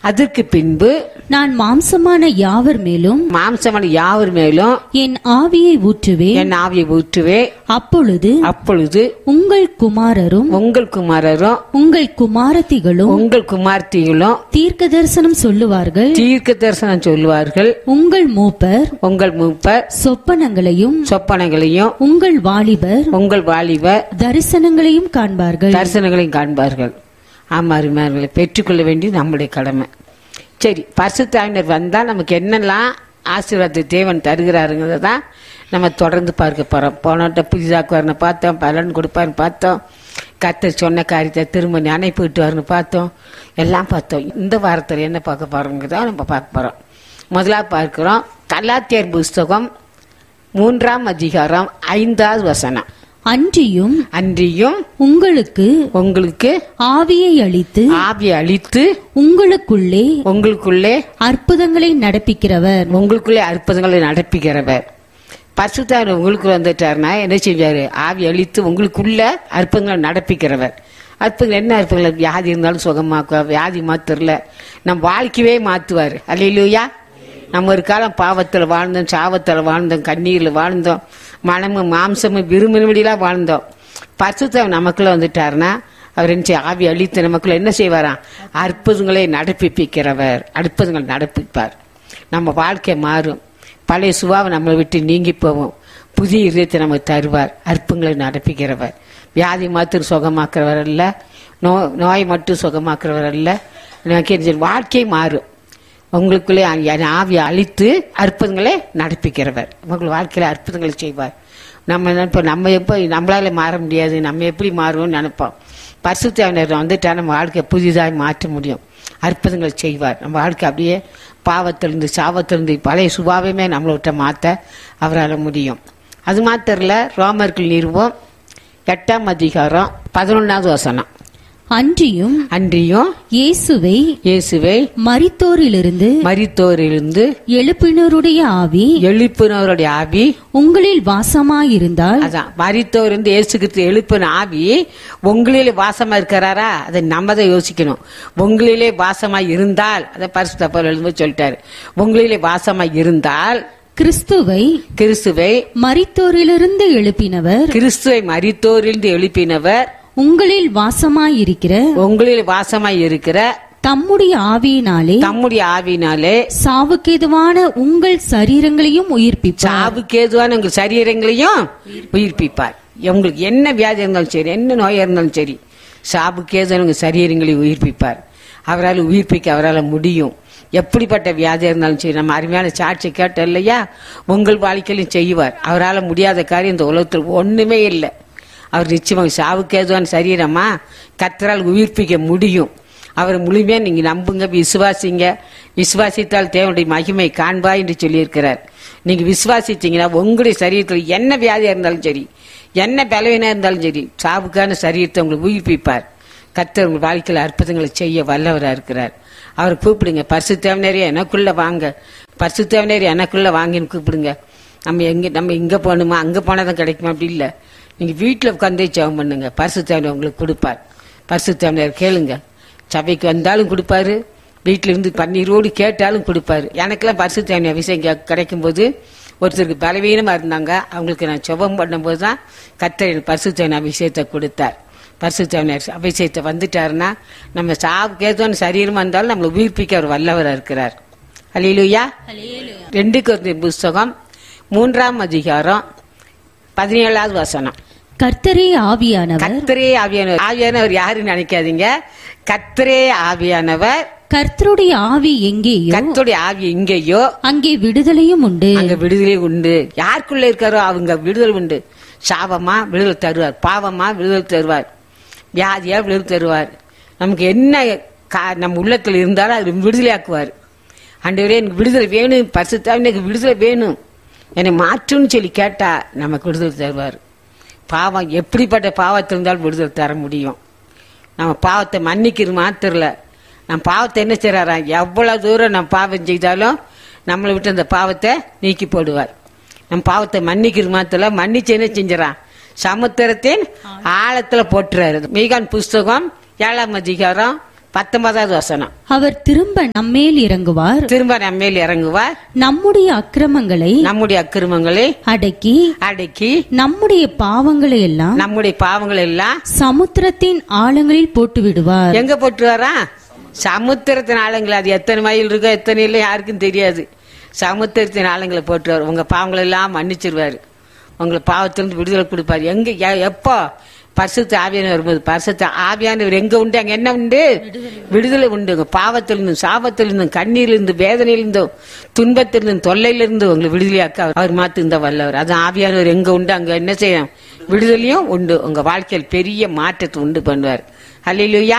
அதற்கு பின்பு நான் மாம்சமான யாவர் மேலும் மாம்சமான யாவர் மேலும் என் ஆவியை ஊற்றுவேன் என் ஆவியை ஊற்றுவே அப்பொழுது அப்பொழுது உங்கள் குமாரரும் உங்கள் குமாரரும் உங்கள் குமாரத்திகளும் உங்கள் குமார்த்திகளும் தீர்க்க தரிசனம் சொல்லுவார்கள் தீர்க்க தரிசனம் சொல்லுவார்கள் உங்கள் மூப்பர் உங்கள் மூப்பர் சொப்பனங்களையும் சொப்பனங்களையும் உங்கள் வாலிபர் உங்கள் வாலிப தரிசனங்களையும் காண்பார்கள் தரிசனங்களையும் காண்பார்கள் ஆமா அருமையாளர்களை பெற்றுக்கொள்ள வேண்டியது நம்முடைய கடமை சரி பரிசுத்தாவினர் வந்தால் நமக்கு என்னெல்லாம் ஆசீர்வாதத்தை தேவன் தருகிறாருங்கிறத தான் நம்ம தொடர்ந்து பார்க்க போகிறோம் போனோட்ட புதிதாக்குவார்னு பார்த்தோம் பலன் கொடுப்பாருன்னு பார்த்தோம் கத்தர் சொன்ன காரியத்தை திரும்ப நினைப்புட்டுவார்னு பார்த்தோம் எல்லாம் பார்த்தோம் இந்த வாரத்தில் என்ன பார்க்க போகிறோங்கிறத நம்ம பார்க்க போகிறோம் முதலாக பார்க்கிறோம் கலாத்தியர் புஸ்தகம் மூன்றாம் அதிகாரம் ஐந்தாவது வசனம் அன்றியும் அன்றியும் உங்களுக்கு உங்களுக்கு ஆவியை அளித்து ஆவி அழித்து உங்களுக்குள்ளே உங்களுக்குள்ளே அற்புதங்களை நடப்பிக்கிறவர் உங்களுக்குள்ளே அற்புதங்களை நடப்பிக்கிறவர் பரிசுத்தார் உங்களுக்கு வந்துட்டாருன்னா என்ன செஞ்சாரு ஆவி அழித்து உங்களுக்குள்ள அற்புதங்களை நடப்பிக்கிறவர் அற்புதங்கள் என்ன அற்புதங்கள் வியாதி இருந்தாலும் சுகமாக்குவார் வியாதி மாத்திரல நம் வாழ்க்கையே மாத்துவார் அல்லையிலூயா நம்ம ஒரு காலம் பாவத்தில் வாழ்ந்தோம் சாவத்தில் வாழ்ந்தோம் கண்ணீரில் வாழ்ந்தோம் மனமும் மாம்சமும் விரும்பினபடியெல்லாம் வாழ்ந்தோம் பரிசுத்தம் நமக்குள்ள வந்துட்டாருன்னா அவர் என்ன செய்ய- ஆவி அழித்து நமக்குள்ள என்ன செய்வாராம் அற்புதங்களை நடப்பிப்பிக்கிறவர் அற்புதங்களை நடப்பிப்பார் நம்ம வாழ்க்கை மாறும் பழைய சுபாவை நம்மளை விட்டு நீங்கி போவோம் புதிய இதயத்தை நமக்கு தருவார் அற்புதங்களை நடப்பிக்கிறவர் வியாதி மாத்திரம் சுகமாக்குறவர் அல்ல நோ நோய் மட்டும் சுகமாக்குறவர் அல்ல எனக்கு தெரிஞ்ச வாழ்க்கை மாறும் உங்களுக்குள்ளே என் ஆவியை அழித்து அற்புதங்களை நடப்பிக்கிறவர் உங்கள் வாழ்க்கையில அற்புதங்களை செய்வார் நம்ம நினைப்போம் நம்ம எப்போ நம்மளால மாற முடியாது நம்ம எப்படி மாறுவோம்னு நினைப்போம் பரிசுத்தாவினர் வந்துட்டா நம்ம வாழ்க்கையை புதிதாக மாற்ற முடியும் அற்புதங்கள் செய்வார் நம்ம வாழ்க்கை அப்படியே பாவத்திலிருந்து சாவத்திலிருந்து பழைய சுபாவமே நம்மளை விட்ட மாற்ற அவரால் முடியும் அது மாத்திரல ரோமர்கள் நிறுவம் எட்டாம் அதிகாரம் பதினொன்றாவது வசனம் அன்றியும் அன்றியும் இயேசுவை இயேசுவை மரித்தோரிலிருந்து மரித்தோரிலிருந்து எழுப்பினருடைய ஆவி எழுப்பினவருடைய ஆவி உங்களில் வாசமாயிருந்தால் அதான் மரித்தவர் இருந்து இயேசு கிறிஸ்து எழுப்பின ஆவி உங்களிலே வாசமா இருக்கிறாரா அதை நம்ம தான் யோசிக்கணும் உங்களிலே வாசமா இருந்தால் அதை பரிசுத்த பவுல் எழுதும்போது சொல்லிட்டாரு உங்களிலே வாசமா இருந்தால் கிறிஸ்துவை கிறிஸ்துவை மரித்தோரிலிருந்து எழுப்பினவர் கிறிஸ்துவை மரித்தோரிலிருந்து எழுப்பினவர் உங்களில் வாசமாயிருக்கிற உங்களில் வாசமாய் இருக்கிற தம்முடைய ஆவியினாலே தம்முடைய ஆவினாலே சாவுக்கேதுவான உங்கள் சரீரங்களையும் உயிர்ப்பிப்பார் சாவுக்கு ஏதுவான உங்கள் சரீரங்களையும் உயிர்ப்பிப்பார் உங்களுக்கு என்ன வியாதி இருந்தாலும் சரி என்ன நோயா இருந்தாலும் சரி சாவுக்கு ஏதுவான உங்கள் சரீரங்களை உயிர்ப்பிப்பார் அவரால் உயிர்ப்பிக்க அவரால் முடியும் எப்படிப்பட்ட வியாதி இருந்தாலும் சரி நம்ம அருமையான சாட்சி கேட்டோம் இல்லையா உங்கள் வாழ்க்கையிலும் செய்வார் அவரால் முடியாத காரியம் இந்த உலகத்தில் ஒண்ணுமே இல்லை அவர் நிச்சயமாக சாவுக்கு ஏதுவான சரீரமா கத்தரால் உயிர்ப்பிக்க முடியும் அவர் முழுமையா நீங்க நம்புங்க விசுவாசிங்க விசுவாசித்தால் தேவனுடைய மகிமை காண்பா என்று சொல்லியிருக்கிறார் நீங்க விசுவாசிச்சீங்கன்னா உங்களுடைய சரீரத்தில் என்ன வியாதியா இருந்தாலும் சரி என்ன பலவீனா இருந்தாலும் சரி சாவுக்கான சரீரத்தை உங்களுக்கு உயிர்ப்பிப்பார் கத்தர் உங்கள் வாழ்க்கையில் அற்புதங்களை செய்ய வல்லவரா இருக்கிறார் அவர் கூப்பிடுங்க பரிசு தேவனரே எனக்குள்ள வாங்க பரிசு தேவனரே எனக்குள்ள வாங்கின்னு கூப்பிடுங்க நம்ம எங்க நம்ம இங்க போகணுமா அங்க போனாதான் கிடைக்குமா அப்படி இல்லை நீங்க வீட்டில் உட்காந்தே ஜெபம் பண்ணுங்க பரிசு தேவனை உங்களுக்கு கொடுப்பார் பரிசு தேவனர் கேளுங்க சபைக்கு வந்தாலும் கொடுப்பாரு வீட்டில இருந்து பன்னீரோடு கேட்டாலும் கொடுப்பாரு எனக்கெல்லாம் பரிசு தேவனை அபிஷேகம் கே- கிடைக்கும்போது ஒருத்தருக்கு பலவீனமா இருந்தாங்க அவங்களுக்கு நான் ஜெபம் பண்ணும்போது தான் கத்தர் எனக்கு பரிசு தேவனை அபிஷேகத்தை கொடுத்தார் பரிசுத்தவனர் அபிஷேகத்தை வந்துட்டாருன்னா நம்ம சாவுக்கு ஏதோன்னு சரீரமா இருந்தாலும் நம்மளை உயிர்ப்பிக்க அவர் வல்லவரா இருக்கிறார் அல்லேலூயா ரெண்டு கொரிந்தியர் புஸ்தகம் மூன்றாம் அதிகாரம் பதினேழாவது வசனம் கர்த்தரே ஆவியானவர் கத்தரே ஆவியானவர் ஆவியானவர் யாருன்னு நினைக்காதீங்க கத்தரே ஆவியானவர் கர்த்தருடைய ஆவி எங்கேயோ கத்துடைய ஆவி எங்கேயோ அங்கே விடுதலையும் உண்டு அங்க விடுதலை உண்டு யாருக்குள்ள இருக்காரோ அவங்க விடுதலை உண்டு சாபமா விடுதலை தருவார் பாவமா விடுதலை தருவார் வியாதியா விடுதலை தருவார் நமக்கு என்ன கா- நம்ம உள்ளத்துல இருந்தாலும் அது விடுதலையாக்குவார் ஆண்டவரே எனக்கு விடுதலை வேணும் பரிசுத்தா எனக்கு விடுதலை வேணும் என்னை மாற்றுன்னு சொல்லி கேட்டா நமக்கு விடுதலை தருவார் பாவம் எப்படிப்பட்ட பாவத்தில் இருந்தாலும் விடுதலை தர முடியும் நம்ம பாவத்தை மன்னிக்கிறது மாத்திரல நம்ம பாவத்தை என்ன செய்யறாரா எவ்வளவு தூரம் நம்ம பாவம் செய்தாலும் நம்மளை விட்டு அந்த பாவத்தை நீக்கி போடுவார் நம்ம பாவத்தை மன்னிக்கிறது மாத்திர மன்னிச்சு என்ன செஞ்சிடறான் சமுத்திரத்தின் ஆழத்துல போட்டுறாரு மீகான் புஸ்தகம் ஏழாம் அதிகாரம் பத்தொன்பதாவது வசனம் அவர் திரும்ப நம்மேல் இறங்குவார் திரும்ப நம்ம மேல் இறங்குவார் நம்முடைய அக்கிரமங்களை நம்முடைய அக்கிரமங்களை அடக்கி அடக்கி நம்முடைய பாவங்களை எல்லாம் நம்முடைய பாவங்கள் எல்லாம் சமுத்திரத்தின் ஆழங்களில் போட்டு விடுவார் எங்க போட்டு வரா சமுத்திரத்தின் ஆளுங்களை அது எத்தனை மைல் இருக்கோ எத்தனை இல்லை யாருக்கும் தெரியாது சமுத்திரத்தின் ஆளுங்களை போட்டு வர உங்க பாவங்களை எல்லாம் மன்னிச்சிருவாரு உங்களை பாவத்திலிருந்து விடுதலை கொடுப்பாரு எங்க எ- எப்போ பரிசுத்த ஆவியான வரும்போது பரிசுத்த ஆவியானவர் எங்க உண்டு அங்க என்ன உண்டு விடுதலை உண்டு உங்க பாவத்திலிருந்தும் சாபத்திலிருந்தும் கண்ணீரிலிருந்து வேதனையிலிருந்தும் துன்பத்திலிருந்தும் தொல்லையிலிருந்து உங்களை விடுதலையாக்க அவர் மாத்து இந்த வல்லவர் அது ஆவியானவர் எங்க உண்டு அங்க என்ன செய்யும் விடுதலையும் உண்டு உங்க வாழ்க்கையில் பெரிய மாற்றத்தை உண்டு பண்ணுவார் அல்லையா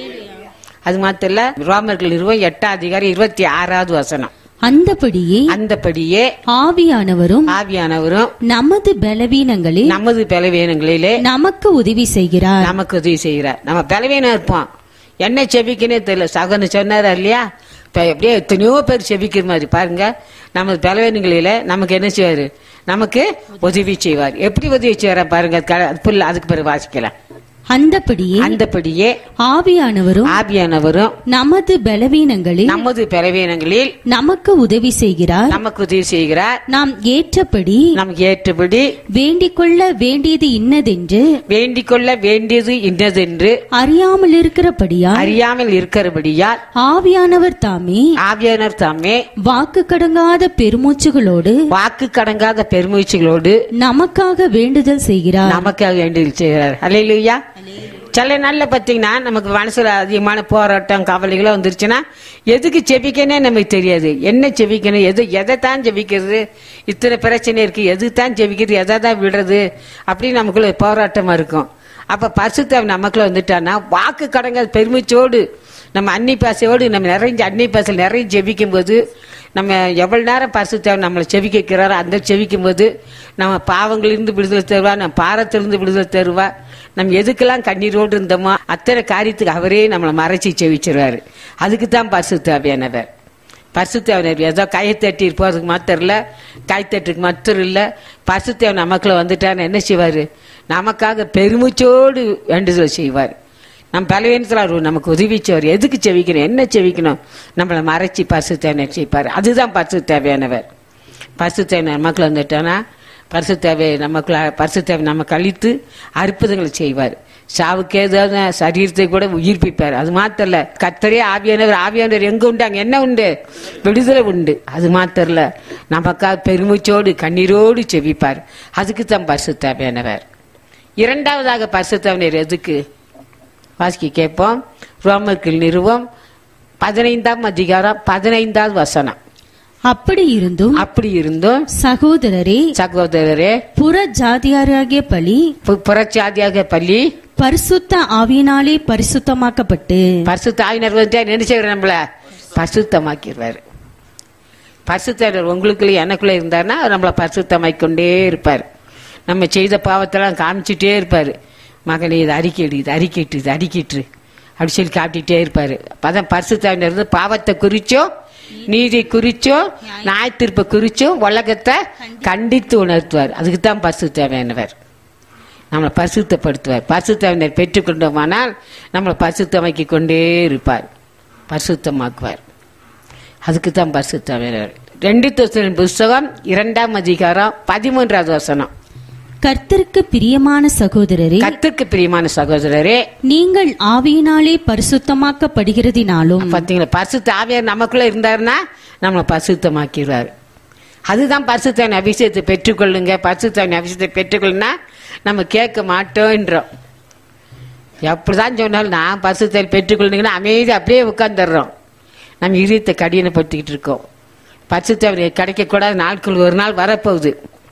அது மாத்திரம் இல்ல ரோமர்கள் நிறுவம் எட்டாம் அதிகாரம் இருபத்தி ஆறாவது வசனம் அந்தபடியே அந்தபடியே ஆவியானவரும் ஆவியானவரும் நமது பலவீனங்களில் நமது பலவீனங்களிலே நமக்கு உதவி செய்கிறார் நமக்கு உதவி செய்கிறார் நம்ம பலவீனம் இருப்போம் என்ன செபிக்கனே தெரியல சகன்னு சொன்னாரா இல்லையா இப்ப எப்படியே எத்தனையோ பேர் செபிக்கிற மாதிரி பாருங்க நமது பலவீனங்களில நமக்கு என்ன செய்வாரு நமக்கு உதவி செய்வார் எப்படி உதவி செய்வாரா பாருங்க அது க- அது புல்ல அதுக்கு பிறகு வாசிக்கலாம் அந்தபடியே அந்தபடியே ஆவியானவரும் ஆவியானவரும் நமது பலவீனங்களில் நமது பலவீனங்களில் நமக்கு உதவி செய்கிறார் நமக்கு உதவி செய்கிறார் நாம் ஏற்றபடி நமக்கு ஏற்றபடி வேண்டிக் கொள்ள வேண்டியது இன்னதென்று வேண்டிக் கொள்ள வேண்டியது இன்னதென்று அறியாமல் இருக்கிறபடியால் அறியாமல் இருக்கிறபடியால் ஆவியானவர் தாமே ஆவியானர் தாமே வாக்கு கடங்காத பெருமூச்சுகளோடு வாக்கு கடங்காத பெருமுயற்சிகளோடு நமக்காக வேண்டுதல் செய்கிறார் நமக்காக வேண்டியது செய்கிறார் அல்லையா சில நாள்ல பாத்தீங்கன்னா நமக்கு மனசுல அதிகமான போராட்டம் கவலைகளோ வந்துருச்சுன்னா எதுக்கு செபிக்கனே நமக்கு தெரியாது என்ன செபிக்கணும் எது எதை தான் செபிக்கிறது இத்தனை பிரச்சனை இருக்கு எது தான் செபிக்கிறது எதை தான் விடுறது அப்படின்னு நமக்குள்ள போராட்டமா இருக்கும் அப்ப பரிசுத்த நமக்குள்ள வந்துட்டான்னா வாக்கு கடங்காத பெருமிச்சோடு நம்ம அன்னி பாசையோடு நம்ம நிறைஞ்ச அன்னி பாசையில் நிறைய ஜெபிக்கும் போது நம்ம எவ்வளவு நேரம் பரிசுத்தாவை நம்மளை செவிக்க வைக்கிறாரோ அந்த செவிக்கும் போது நம்ம பாவங்களிலிருந்து விடுதலை தருவா நம்ம பாரத்திலிருந்து விடுதலை தருவா நம்ம எதுக்கெல்லாம் கண்ணீரோடு இருந்தோமோ அத்தனை காரியத்துக்கு அவரே நம்மளை மறைச்சி செவிச்சிருவாரு அதுக்கு தான் பரிசுத்தாவியானவர் பரிசுத்தேவனர் ஏதோ கையை தட்டி போறதுக்கு மாத்திரம் இல்ல கை தட்டுக்கு மாத்திரம் இல்ல பரிசுத்தேவன் நமக்குள்ள வந்துட்டான்னு என்ன செய்வாரு நமக்காக பெருமிச்சோடு வேண்டுதல் செய்வார் நம்ம பலவீனத்தில் அவர் நமக்கு உதவி செய்வார் எதுக்கு செவிக்கணும் என்ன செவிக்கணும் நம்மளை மறைச்சி பரிசுத்தேவனர் செய்ப்பார் அதுதான் பரிசு தேவையானவர் பரிசு தேவை நமக்குள்ள வந்துட்டானா பரிசு தேவை நமக்குள்ள பரிசு தேவை நமக்கு அழித்து அற்புதங்களை செய்வார் சாவுக்கு ஏதாவது சரீரத்தை கூட உயிர்ப்பிப்பார் அது மாத்திரம் இல்ல கத்தரே ஆவியானவர் ஆவியானவர் எங்க உண்டு அங்க என்ன உண்டு விடுதலை உண்டு அது மாத்திரம் இல்ல நமக்காக பெருமிச்சோடு கண்ணீரோடு செவிப்பார் அதுக்கு தான் பரிசு தேவையானவர் இரண்டாவதாக பரிசு தேவையர் எதுக்கு வாசிக்க கேட்போம் ரோமர்கள் நிறுவம் பதினைந்தாம் அதிகாரம் பதினைந்தாவது வசனம் அப்படி இருந்தும் அப்படி இருந்தும் சகோதரரே சகோதரரே புற ஜாதியாராகிய பலி பு- புறச்சாதியாக பள்ளி பரிசுத்த ஆவியினாலே பரிசுத்தமாக்கப்பட்டு பரிசுத்த ஆவினர் வந்து என்ன செய்வார் நம்மள பரிசுத்தமாக்கிடுவாரு பரிசுத்தர் உங்களுக்குள்ள எனக்குள்ள இருந்தாருன்னா அவர் நம்மளை பரிசுத்தமாக்கி கொண்டே இருப்பார் நம்ம செய்த பாவத்தெல்லாம் காமிச்சிட்டே இருப்பார் மகனே இது அறிக்கையிடு இது அறிக்கைட்டு இது அறிக்கிட்டு அப்படி சொல்லி காட்டிகிட்டே இருப்பார் அப்பதான் பரிசுத்தாவினர் இருந்து பாவத்தை குறிச்சோ நீதி குறிச்சோ நியாயத்தீர்ப்பை குறிச்சோ உலகத்தை கண்டித்து உணர்த்துவார் அதுக்கு தான் பரிசு தேவையானவர் நம்மளை பரிசுத்தப்படுத்துவார் பரிசுத்தவினர் பெற்றுக்கொண்டோமானால் நம்மளை பரிசுத்தமாக்கி கொண்டே இருப்பார் பரிசுத்தமாக்குவார் அதுக்கு தான் பரிசுத்தவினர் ரெண்டு தோசனின் புஸ்தகம் இரண்டாம் அதிகாரம் பதிமூன்றாவது வசனம் கர்த்தருக்கு பிரியமான சகோதரரே கத்திற்கு பிரியமான சகோதரரே நீங்கள் ஆவியினாலே பரிசுத்தமாக்கப்படுகிறதினாலும் பாத்தீங்களா பரிசுத்த ஆவியார் நமக்குள்ள இருந்தாருன்னா நம்மளை பரிசுத்தமாக்கிடுவார் அதுதான் பரிசுத்தவன் அபிஷேகத்தை பெற்றுக்கொள்ளுங்க பரிசுத்தவன் அபிஷேகத்தை பெற்றுக்கொள்ளுனா நம்ம கேட்க மாட்டோன்றோம் எப்படிதான் சொன்னாலும் நான் பரிசுத்தவன் பெற்றுக்கொள்ளுங்கன்னா அமைதி அப்படியே உட்காந்துடுறோம் நம்ம இதயத்தை கடினப்படுத்திக்கிட்டு இருக்கோம் பரிசுத்தவன் கிடைக்கக்கூடாத நாட்கள் ஒரு நாள் வரப்போகுது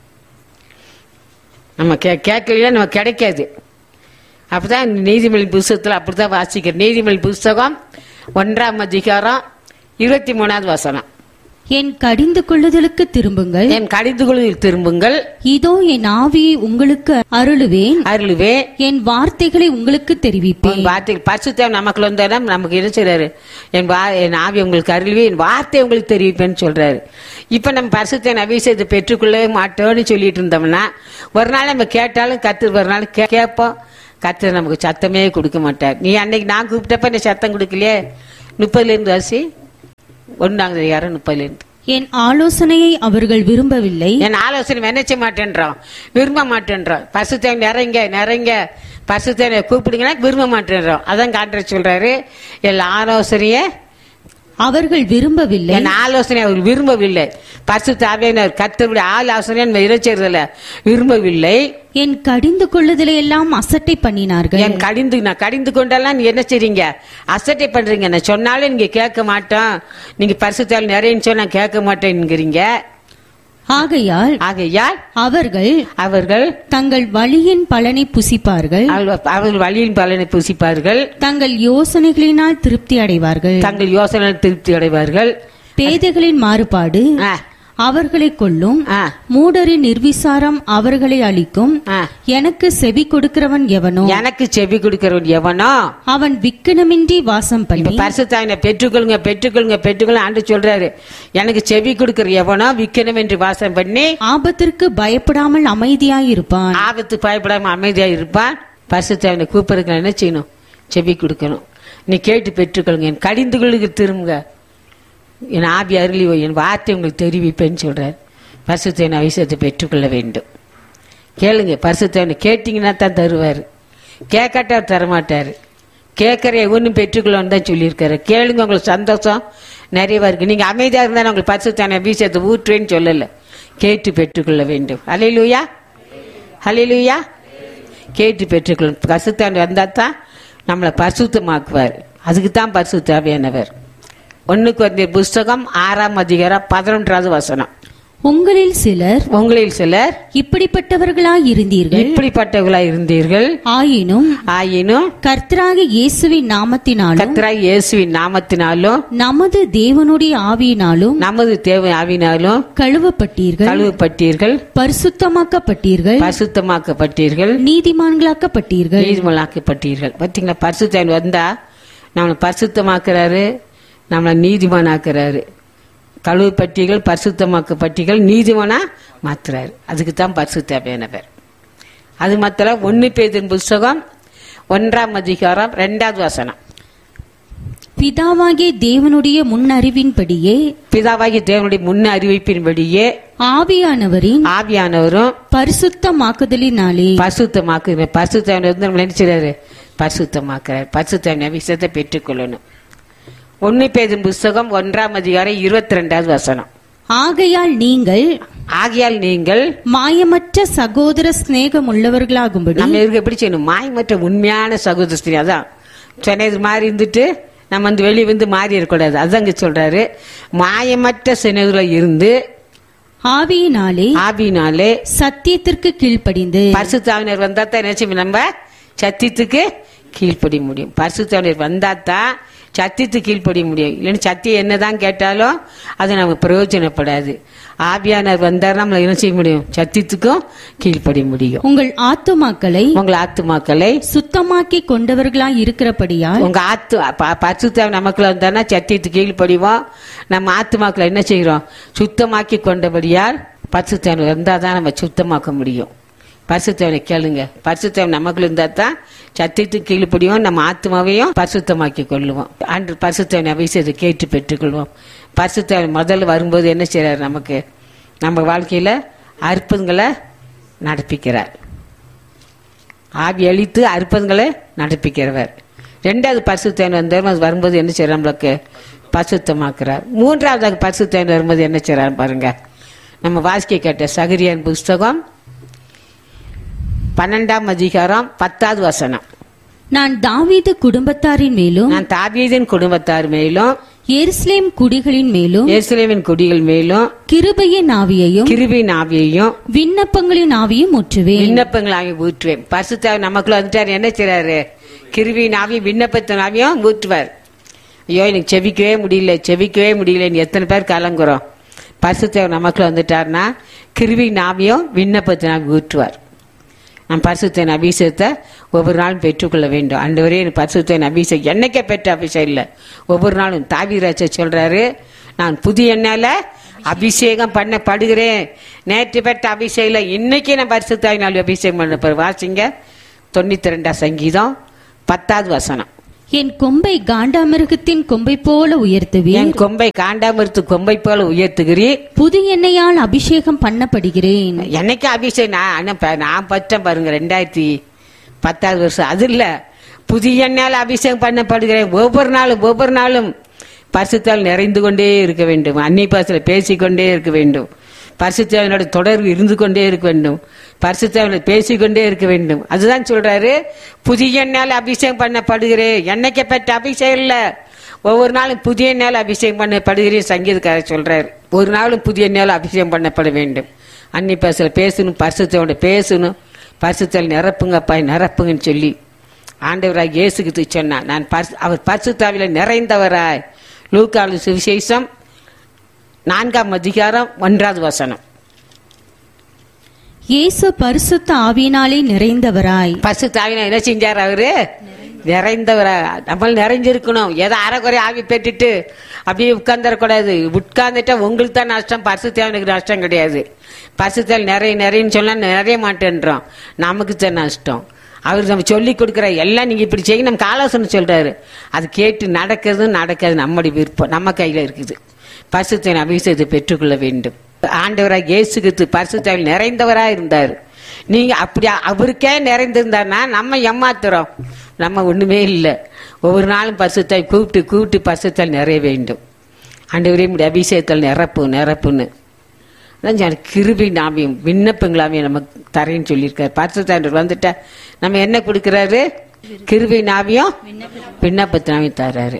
நம்ம கே கேட்கலையா நம்ம கிடைக்காது அப்பதான் நீதிமொழி புஸ்தகத்தில் அப்படிதான் வாசிக்கிறோம் நீதிமொழி புஸ்தகம் ஒன்றாம் அதிகாரம் இருபத்தி மூணாவது வசனம் என் கடிந்து கொள்ளுதலுக்கு திரும்புங்கள் என் கடிதுகளில் திரும்புங்கள் இதோ என் ஆவியை உங்களுக்கு அருளுவேன் அருளுவே என் வார்த்தைகளை உங்களுக்கு தெரிவிப்பேன் உன் வார்த்தை பரிசுத்தம் நமக்குள்ள வந்தா நமக்கு என்ன செய்றாரு என் வா என் ஆவி உங்களுக்கு அருள்வே என் வார்த்தை உங்களுக்கு தெரிவிப்பேன்னு சொல்றாரு இப்ப நம்ம பரிசுத்தன் அபிஷேகத்தை பெற்றுக்கொள்ளவே மாட்டோம்னு சொல்லிட்டு இருந்தோம்னா ஒரு நாள் நம்ம கேட்டாலும் கத்து ஒரு நாள் கே- கேட்போம் கர்த்தர் நமக்கு சத்தமே கொடுக்க மாட்டார் நீ அன்னைக்கு நான் கூப்பிட்டப்ப நீ சத்தம் கொடுக்கலையே முப்பதுல இருந்து வாசி ஒன்னாங்க அதிகாரம் முப்பதுல இருந்து என் ஆலோசனையை அவர்கள் விரும்பவில்லை என் ஆலோசனை நினைச்ச மாட்டேன்றோம் விரும்ப மாட்டேன்றோம் பசுத்தை நிறைங்க நிறைங்க பசுத்தை கூப்பிடுங்கன்னா விரும்ப மாட்டேன்றோம் அதான் காட்டுற சொல்றாரு என் ஆலோசனைய அவர்கள் விரும்பவில்லை என் ஆலோசனை அவர் விரும்பவில்லை பசு தாவியினர் கத்தருடைய ஆலோசனை நம்ம இறைச்சறதில்ல விரும்பவில்லை என் கடிந்து கொள்ளுதலை எல்லாம் அசட்டை பண்ணினார்கள் என் கடிந்து நான் கடிந்து கொண்டெல்லாம் நீ என்ன செய்றீங்க அசட்டை பண்றீங்க நான் சொன்னாலும் நீங்க கேட்க மாட்டோம் நீங்க பரிசுத்தால் நிறையன்னு சொன்னா கேட்க மாட்டேங்கிறீங்க ஆகையால் ஆகையால் அவர்கள் அவர்கள் தங்கள் வழியின் பலனை புசிப்பார்கள் அவர்கள் அவர்கள் வழியின் பலனை புசிப்பார்கள் தங்கள் யோசனைகளினால் திருப்தி அடைவார்கள் தங்கள் யோசனை திருப்தி அடைவார்கள் பேதைகளின் மாறுபாடு ஆ, அவர்களை கொல்லும் ஆ, மூடரின் நிர்விசாரம் அவர்களை அழிக்கும் ஆ. எனக்கு செவி கொடுக்கிறவன் எவனோ எனக்கு செவி கொடுக்கிறவன் எவனோ அவன் விக்கனமின்றி வாசம் இப்ப பண்ணி பரிசுத்தாவினை பெற்றுக்கொள்ளுங்க பெற்றுக்கொள்ளுங்க பெற்றுக்கொள்ள ஆண்டு சொல்றாரு எனக்கு செவி கொடுக்கிற எவனோ விக்கணும் என்று வாசம் பண்ணி ஆபத்திற்கு பயப்படாமல் அமைதியாயிருப்பான் ஆபத்து பயப்படாம அமைதியா இருப்பான் பரிசுத்தாவினை கூப்பிடுறதுக்கு என்ன செய்யணும் செவி கொடுக்கணும் நீ கேட்டு பெற்றுக்கொள்ளுங்க என் கடிந்து கொள்ளுங்க திரும்புங்க என் ஆவி அருளி என் வார்த்தை உங்களுக்கு தெரிவிப்பேன்னு சொல்றாரு பரிசுத்தாவின் அவசியத்தை பெற்றுக்கொள்ள வேண்டும் கேளுங்க பரிசுத்தாவினை கேட்டீங்கன்னா தான் தருவார் கேட்காட்டா அவர் தரமாட்டாரு கேட்கற ஒன்றும் பெற்றுக்கொள்ளணும் தான் சொல்லியிருக்காரு கேளுங்க உங்களுக்கு சந்தோஷம் நிறையவா இருக்கு நீங்க அமைதியா இருந்தா உங்களுக்கு பரிசுத்தான விஷயத்தை ஊற்றுவேன்னு சொல்லல கேட்டு பெற்றுக்கொள்ள வேண்டும் அலையிலுயா ஹலிலுயா கேட்டு பெற்றுக்கொள்ளும் பரிசுத்தான் வந்தால் தான் நம்மளை பரிசுத்தமாக்குவார் அதுக்கு தான் பரிசு தேவையானவர் ஒன்றுக்கு வந்த புஸ்தகம் ஆறாம் அதிகாரம் பதினொன்றாவது வசனம் உங்களில் சிலர் உங்களில் சிலர் இப்படிப்பட்டவர்களாய் இருந்தீர்கள் இப்படிப்பட்டவர்களா இருந்தீர்கள் ஆயினும் ஆயினும் கர்த்தராக இயேசுவின் நாமத்தினாலும் கத்ராய் இயேசுவின் நாமத்தினாலும் நமது தேவனுடைய ஆவியினாலும் நமது தேவை ஆவினாலும் கழுவப்பட்டீர்கள் கழுவப்பட்டீர்கள் பரிசுத்தமாக்கப்பட்டீர்கள் பரிசுத்தமாக்கப்பட்டீர்கள் நீதிமான்களாக்கப்பட்டீர்கள் நீதிமலாக்கப்பட்டீர்கள் பார்த்தீங்களா பரிசுத்தன் வந்தா நம்மளை பரிசுத்தமாக்குறாரு நம்மளை நீதிமானாக்குறாரு கழுவு பட்டிகள் பரிசுத்தமாக்கப்பட்டிகள் நீதிமானா மாத்துறாரு அதுக்கு தான் பரிசுத்தமையானவர் அது மாத்திரம் ஒன்னு பேதின் புஸ்தகம் ஒன்றாம் அதிகாரம் ரெண்டாவது வசனம் பிதாவாகிய தேவனுடைய முன்னறிவின்படியே பிதாவாகி தேவனுடைய முன்ன அறிவிப்பின்படியே ஆவியானவரின் ஆவியானவரும் பரிசுத்தமாக்குதலினாலே பரிசுத்தமாக்கு பரிசுத்தவனை வந்து நம்ம நினைச்சிடாரு பரிசுத்தமாக்குறாரு பரிசுத்தவனை விஷயத்தை பெற்றுக்கொள்ளணும் ஒன்னு பேதின் புஸ்தகம் ஒன்றாம் அதிகாரம் இருபத்தி ரெண்டாவது வசனம் ஆகையால் நீங்கள் ஆகையால் நீங்கள் மாயமற்ற சகோதர சிநேகம் உள்ளவர்களாகும்படி நம்ம இருக்கு எப்படி செய்யணும் மாயமற்ற உண்மையான சகோதரி அதான் சொன்னது மாதிரி இருந்துட்டு நம்ம வந்து வெளியே வந்து மாறி இருக்கக்கூடாது அதான் இங்க சொல்றாரு மாயமற்ற சினதுல இருந்து ஆவியினாலே ஆவினாலே சத்தியத்திற்கு கீழ்ப்படிந்து பரிசுத்தாவினர் வந்தா தான் என்ன செய்யும் நம்ம சத்தியத்துக்கு கீழ்ப்படிய முடியும் பரிசுத்தாவினர் வந்தா தான் சத்தியத்துக்கு கீழ்ப்படிய முடியும் இல்லைன்னு சத்தியம் என்னதான் கேட்டாலும் அது நமக்கு பிரயோஜனப்படாது ஆவியானர் வந்தார் நம்மள என்ன செய்ய முடியும் சத்தியத்துக்கும் கீழ்ப்படிய முடியும் உங்கள் ஆத்துமாக்களை உங்கள் ஆத்துமாக்களை சுத்தமாக்கி கொண்டவர்களாய் இருக்கிறபடியால் உங்க ஆத்து ப- பரிசுத்தாவி நமக்குள்ள வந்தானா சத்தியத்துக்கு கீழ்ப்படிவோம் நம்ம ஆத்துமாக்களை என்ன செய்கிறோம் சுத்தமாக்கி கொண்டபடியால் பரிசுத்தாவி வந்தால் தான் நம்ம சுத்தமாக்க முடியும் பரிசுத்தவனை கேளுங்க பரிசுத்தவன் நமக்குள்ள இருந்தா தான் சத்தியத்துக்கு கீழ்ப்படிவோம் நம்ம ஆத்மாவையும் பரிசுத்தமாக்கி கொள்ளுவோம் அன்று பரிசுத்தவன் அபிஷேகத்தை கேட்டு பெற்றுக்கொள்வோம் பரிசுத்தவன் முதல்ல வரும்போது என்ன செய்றார் நமக்கு நம்ம வாழ்க்கையில அற்புதங்களை நடப்பிக்கிறார் ஆவி அழித்து அற்புதங்களை நடப்பிக்கிறவர் ரெண்டாவது பரிசுத்தவன் வந்தவர் அது வரும்போது என்ன செய்யறார் நம்மளுக்கு பரிசுத்தமாக்குறார் மூன்றாவது பரிசுத்தவன் வரும்போது என்ன செய்யறார் பாருங்க நம்ம வாசிக்க கேட்ட சகரியான் புஸ்தகம் பன்னெண்டாம் அதிகாரம் பத்தாவது வசனம் நான் தாவீது குடும்பத்தாரின் மேலும் நான் தாவீதின் குடும்பத்தார் மேலும் எருசலேம் குடிகளின் மேலும் எருசலேமின் குடிகள் மேலும் கிருபையின் ஆவியையும் கிருபின் ஆவியையும் விண்ணப்பங்களின் ஆவியும் முற்றுவேன் விண்ணப்பங்களாகி ஊற்றுவேன் பரிசுத்தாவி நமக்குள்ள வந்துட்டார் என்ன செய்றாரு கிருவியின் ஆவி விண்ணப்பத்தின் ஆவியும் ஊற்றுவார் ஐயோ எனக்கு செவிக்கவே முடியல செவிக்கவே முடியலன்னு எத்தனை பேர் கலங்குறோம் பரிசுத்தேவன் நமக்குள்ள வந்துட்டார்னா கிருவியின் ஆவியும் விண்ணப்பத்தின் ஆவி ஊற்றுவார் நான் பரிசுத்தன் அபிஷேகத்தை ஒவ்வொரு நாளும் பெற்றுக்கொள்ள வேண்டும் ஆண்டவரே எனக்கு பரிசுத்தன் அபிஷேகம் என்னைக்கே பெற்ற அபிஷேகம் இல்லை ஒவ்வொரு நாளும் தாவிராஜ சொல்றாரு நான் புதிய எண்ணால அபிஷேகம் பண்ணப்படுகிறேன் நேற்று பெற்ற அபிஷேகம் இல்லை இன்னைக்கு நான் பரிசுத்தாவினால் அபிஷேகம் பண்ண போறேன் வாசிங்க தொண்ணூத்தி ரெண்டாம் சங்கீதம் பத்தாவது வசனம் என் கொம்பை காண்டாமிருகத்தின் கொம்பை போல உயர்த்துவீர் என் கொம்பை காண்டாமிருத்து கொம்பை போல உயர்த்துகிறீர் புது எண்ணெயால் அபிஷேகம் பண்ணப்படுகிறேன் என்னைக்கு அபிஷேகம் நான் அனுப்ப- நான் பற்றேன் பாருங்க ரெண்டாயிரத்தி பத்தாவது வருஷம் அது இல்ல புதிய எண்ணால் அபிஷேகம் பண்ணப்படுகிறேன் ஒவ்வொரு நாளும் ஒவ்வொரு நாளும் பரிசுத்தால் நிறைந்து கொண்டே இருக்க வேண்டும் அன்னை பாசல பேசிக்கொண்டே இருக்க வேண்டும் பரிசுத்தாவினோட தொடர்பு இருந்து கொண்டே இருக்க வேண்டும் பரிசுத்தாவினோட பேசிக்கொண்டே இருக்க வேண்டும் அதுதான் சொல்றாரு புதிய எண்ணால் அபிஷேகம் பண்ணப்படுகிறேன் என்னைக்கு பெற்ற அபிஷேகம் இல்ல ஒவ்வொரு நாளும் புதிய நாள் அபிஷேகம் பண்ணப்படுகிறேன் சங்கீதக்காரர் சொல்றாரு ஒரு நாளும் புதிய நாள் அபிஷேகம் பண்ணப்பட வேண்டும் அன்னி பேசல பேசணும் பரிசுத்தோட பேசணும் பரிசுத்தல் நிரப்புங்கப்பா நிரப்புங்கன்னு சொல்லி ஆண்டவராய் இயேசுக்கு சொன்னா நான் பரிசு- அவர் பரிசுத்தாவில நிறைந்தவராய் லூக்காலு சுவிசேஷம் நான்காம் அதிகாரம் ஒன்றாவது வசனம் இயேசு பரிசுத்த ஆவியினாலே நிறைந்தவராய் பரிசுத்தாவின என்ன செஞ்சார் அவரு நிறைந்தவரா நம்ம நிறைஞ்சிருக்கணும் ஏதோ அரைக்குறை ஆவி பெற்றுட்டு அப்படியே உட்கார்ந்துடக்கூடாது உட்கார்ந்துட்டா உங்களுக்கு தான் நஷ்டம் பரிசுத்தாவினுக்கு நஷ்டம் கிடையாது பரிசுத்தால் நிறைய நிறையன்னு சொன்னா நிறைய மாட்டேன்றோம் நமக்கு தான் நஷ்டம் அவர் நம்ம சொல்லி கொடுக்குற எல்லாம் நீங்க இப்படி செய்ய நமக்கு ஆலோசனை சொல்றாரு அது கேட்டு நடக்கிறது நடக்காது நம்முடைய விருப்பம் நம்ம கையில இருக்குது பரிசுத்தின் அபிஷேகத்தை பெற்றுக்கொள்ள வேண்டும் ஆண்டவராக இயேசுகித்து பரிசுத்தாவில் நிறைந்தவராக இருந்தார் நீங்க அப்படி அவருக்கே நிறைந்திருந்தாருன்னா நம்ம ஏமாத்துறோம் நம்ம ஒண்ணுமே இல்லை ஒவ்வொரு நாளும் பரிசுத்தாய் கூப்பிட்டு கூப்பிட்டு பரிசுத்தால் நிறைய வேண்டும் ஆண்டவரே இப்படி அபிஷேகத்தால் நிரப்பு நிரப்புன்னு அதான் சொன்னேன், கிருபை நாமியம் விண்ணப்பங்களாமியம் நமக்கு தரேன்னு சொல்லியிருக்காரு பரிசுத்தாண்டர் வந்துட்டா நம்ம என்ன கொடுக்கறாரு கிருபை நாவியம் விண்ணப்பத்தினாமியம் தர்றாரு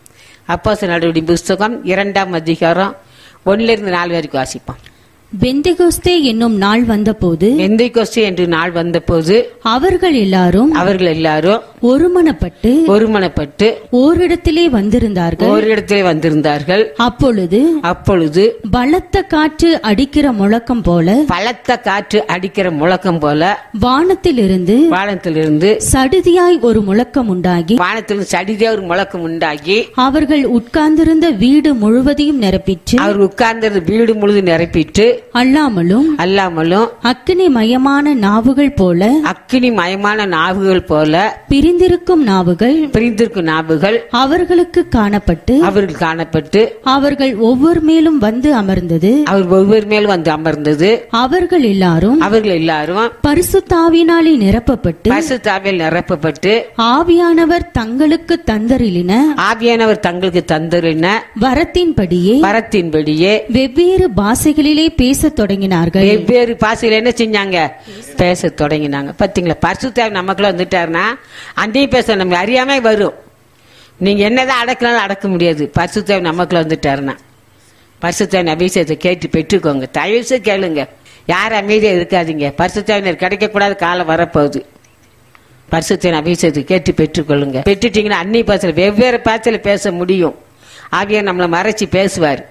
அப்போ நடவடி புஸ்தகம் இரண்டாம் அதிகாரம் ஒன்னுல இருந்து நாலு வரைக்கும் வாசிப்போம் பெந்தெகோஸ்தே என்னும் நாள் வந்தபோது எந்தை கொஸ்து என்று நாள் வந்தபோது அவர்கள் எல்லாரும் அவர்கள் எல்லாரும் ஒருமனப்பட்டு ஒருமனப்பட்டு ஓரிடத்திலே வந்திருந்தார்கள் ஒரு இடத்திலே வந்திருந்தார்கள் அப்பொழுது அப்பொழுது பலத்த காற்று அடிக்கிற முழக்கம் போல பலத்த காற்று அடிக்கிற முழக்கம் போல வானத்திலிருந்து வானத்திலிருந்து சடுதியாய் ஒரு முழக்கம் உண்டாகி வானத்திலிருந்து சடிதே ஒரு முழக்கம் உண்டாகி அவர்கள் உட்கார்ந்திருந்த வீடு முழுவதையும் நிரப்பிற்று அவர் உட்கார்ந்தது வீடு முழுது நிரப்பிட்டு அல்லாமலும் அல்லாமலும் அக்கினி மயமான நாவுகள் போல அக்கினி மயமான நாவுகள் போல பிரிந்திருக்கும் நாவுகள் பிரிந்திருக்கும் நாவுகள் அவர்களுக்கு காணப்பட்டு அவர்கள் காணப்பட்டு அவர்கள் ஒவ்வொரு மேலும் வந்து அமர்ந்தது அவர் ஒவ்வொரு மேல் வந்து அமர்ந்தது அவர்கள் எல்லாரும் அவர்கள் எல்லாரும் பரிசுத்தாவினாலே நிரப்பப்பட்டு பரிசுத்தாவில் நிரப்பப்பட்டு ஆவியானவர் தங்களுக்கு தந்தரிலின ஆவியானவர் தங்களுக்கு தந்தரின வரத்தின்படியே வரத்தின்படியே வெவ்வேறு பாஷைகளிலே பேசத் தொடங்கினார்கள் வெவ்வேறு பாசையில் என்ன செஞ்சாங்க பேச தொடங்கினாங்க பாத்தீங்களா பரிசுத்தாவி நமக்குள்ள வந்துட்டாருன்னா அந்தையும் பேச நம்ம அறியாம வரும் நீங்க என்னதான் அடக்கலாலும் அடக்க முடியாது பரிசுத்தாவி நமக்குள்ள வந்துட்டாருன்னா பரிசுத்தாவின் அபிஷேகத்தை கேட்டு பெற்றுக்கோங்க தயவு செய்து கேளுங்க யார் அமைதியா இருக்காதீங்க பரிசுத்தாவினர் கிடைக்கக்கூடாத காலம் வரப்போகுது பரிசுத்தின் அபிஷேகத்தை கேட்டு பெற்றுக்கொள்ளுங்க பெற்றுட்டீங்கன்னா அன்னி பாசல வெவ்வேறு பாசல பேச முடியும் ஆவியா நம்மளை மறைச்சு பேசுவார்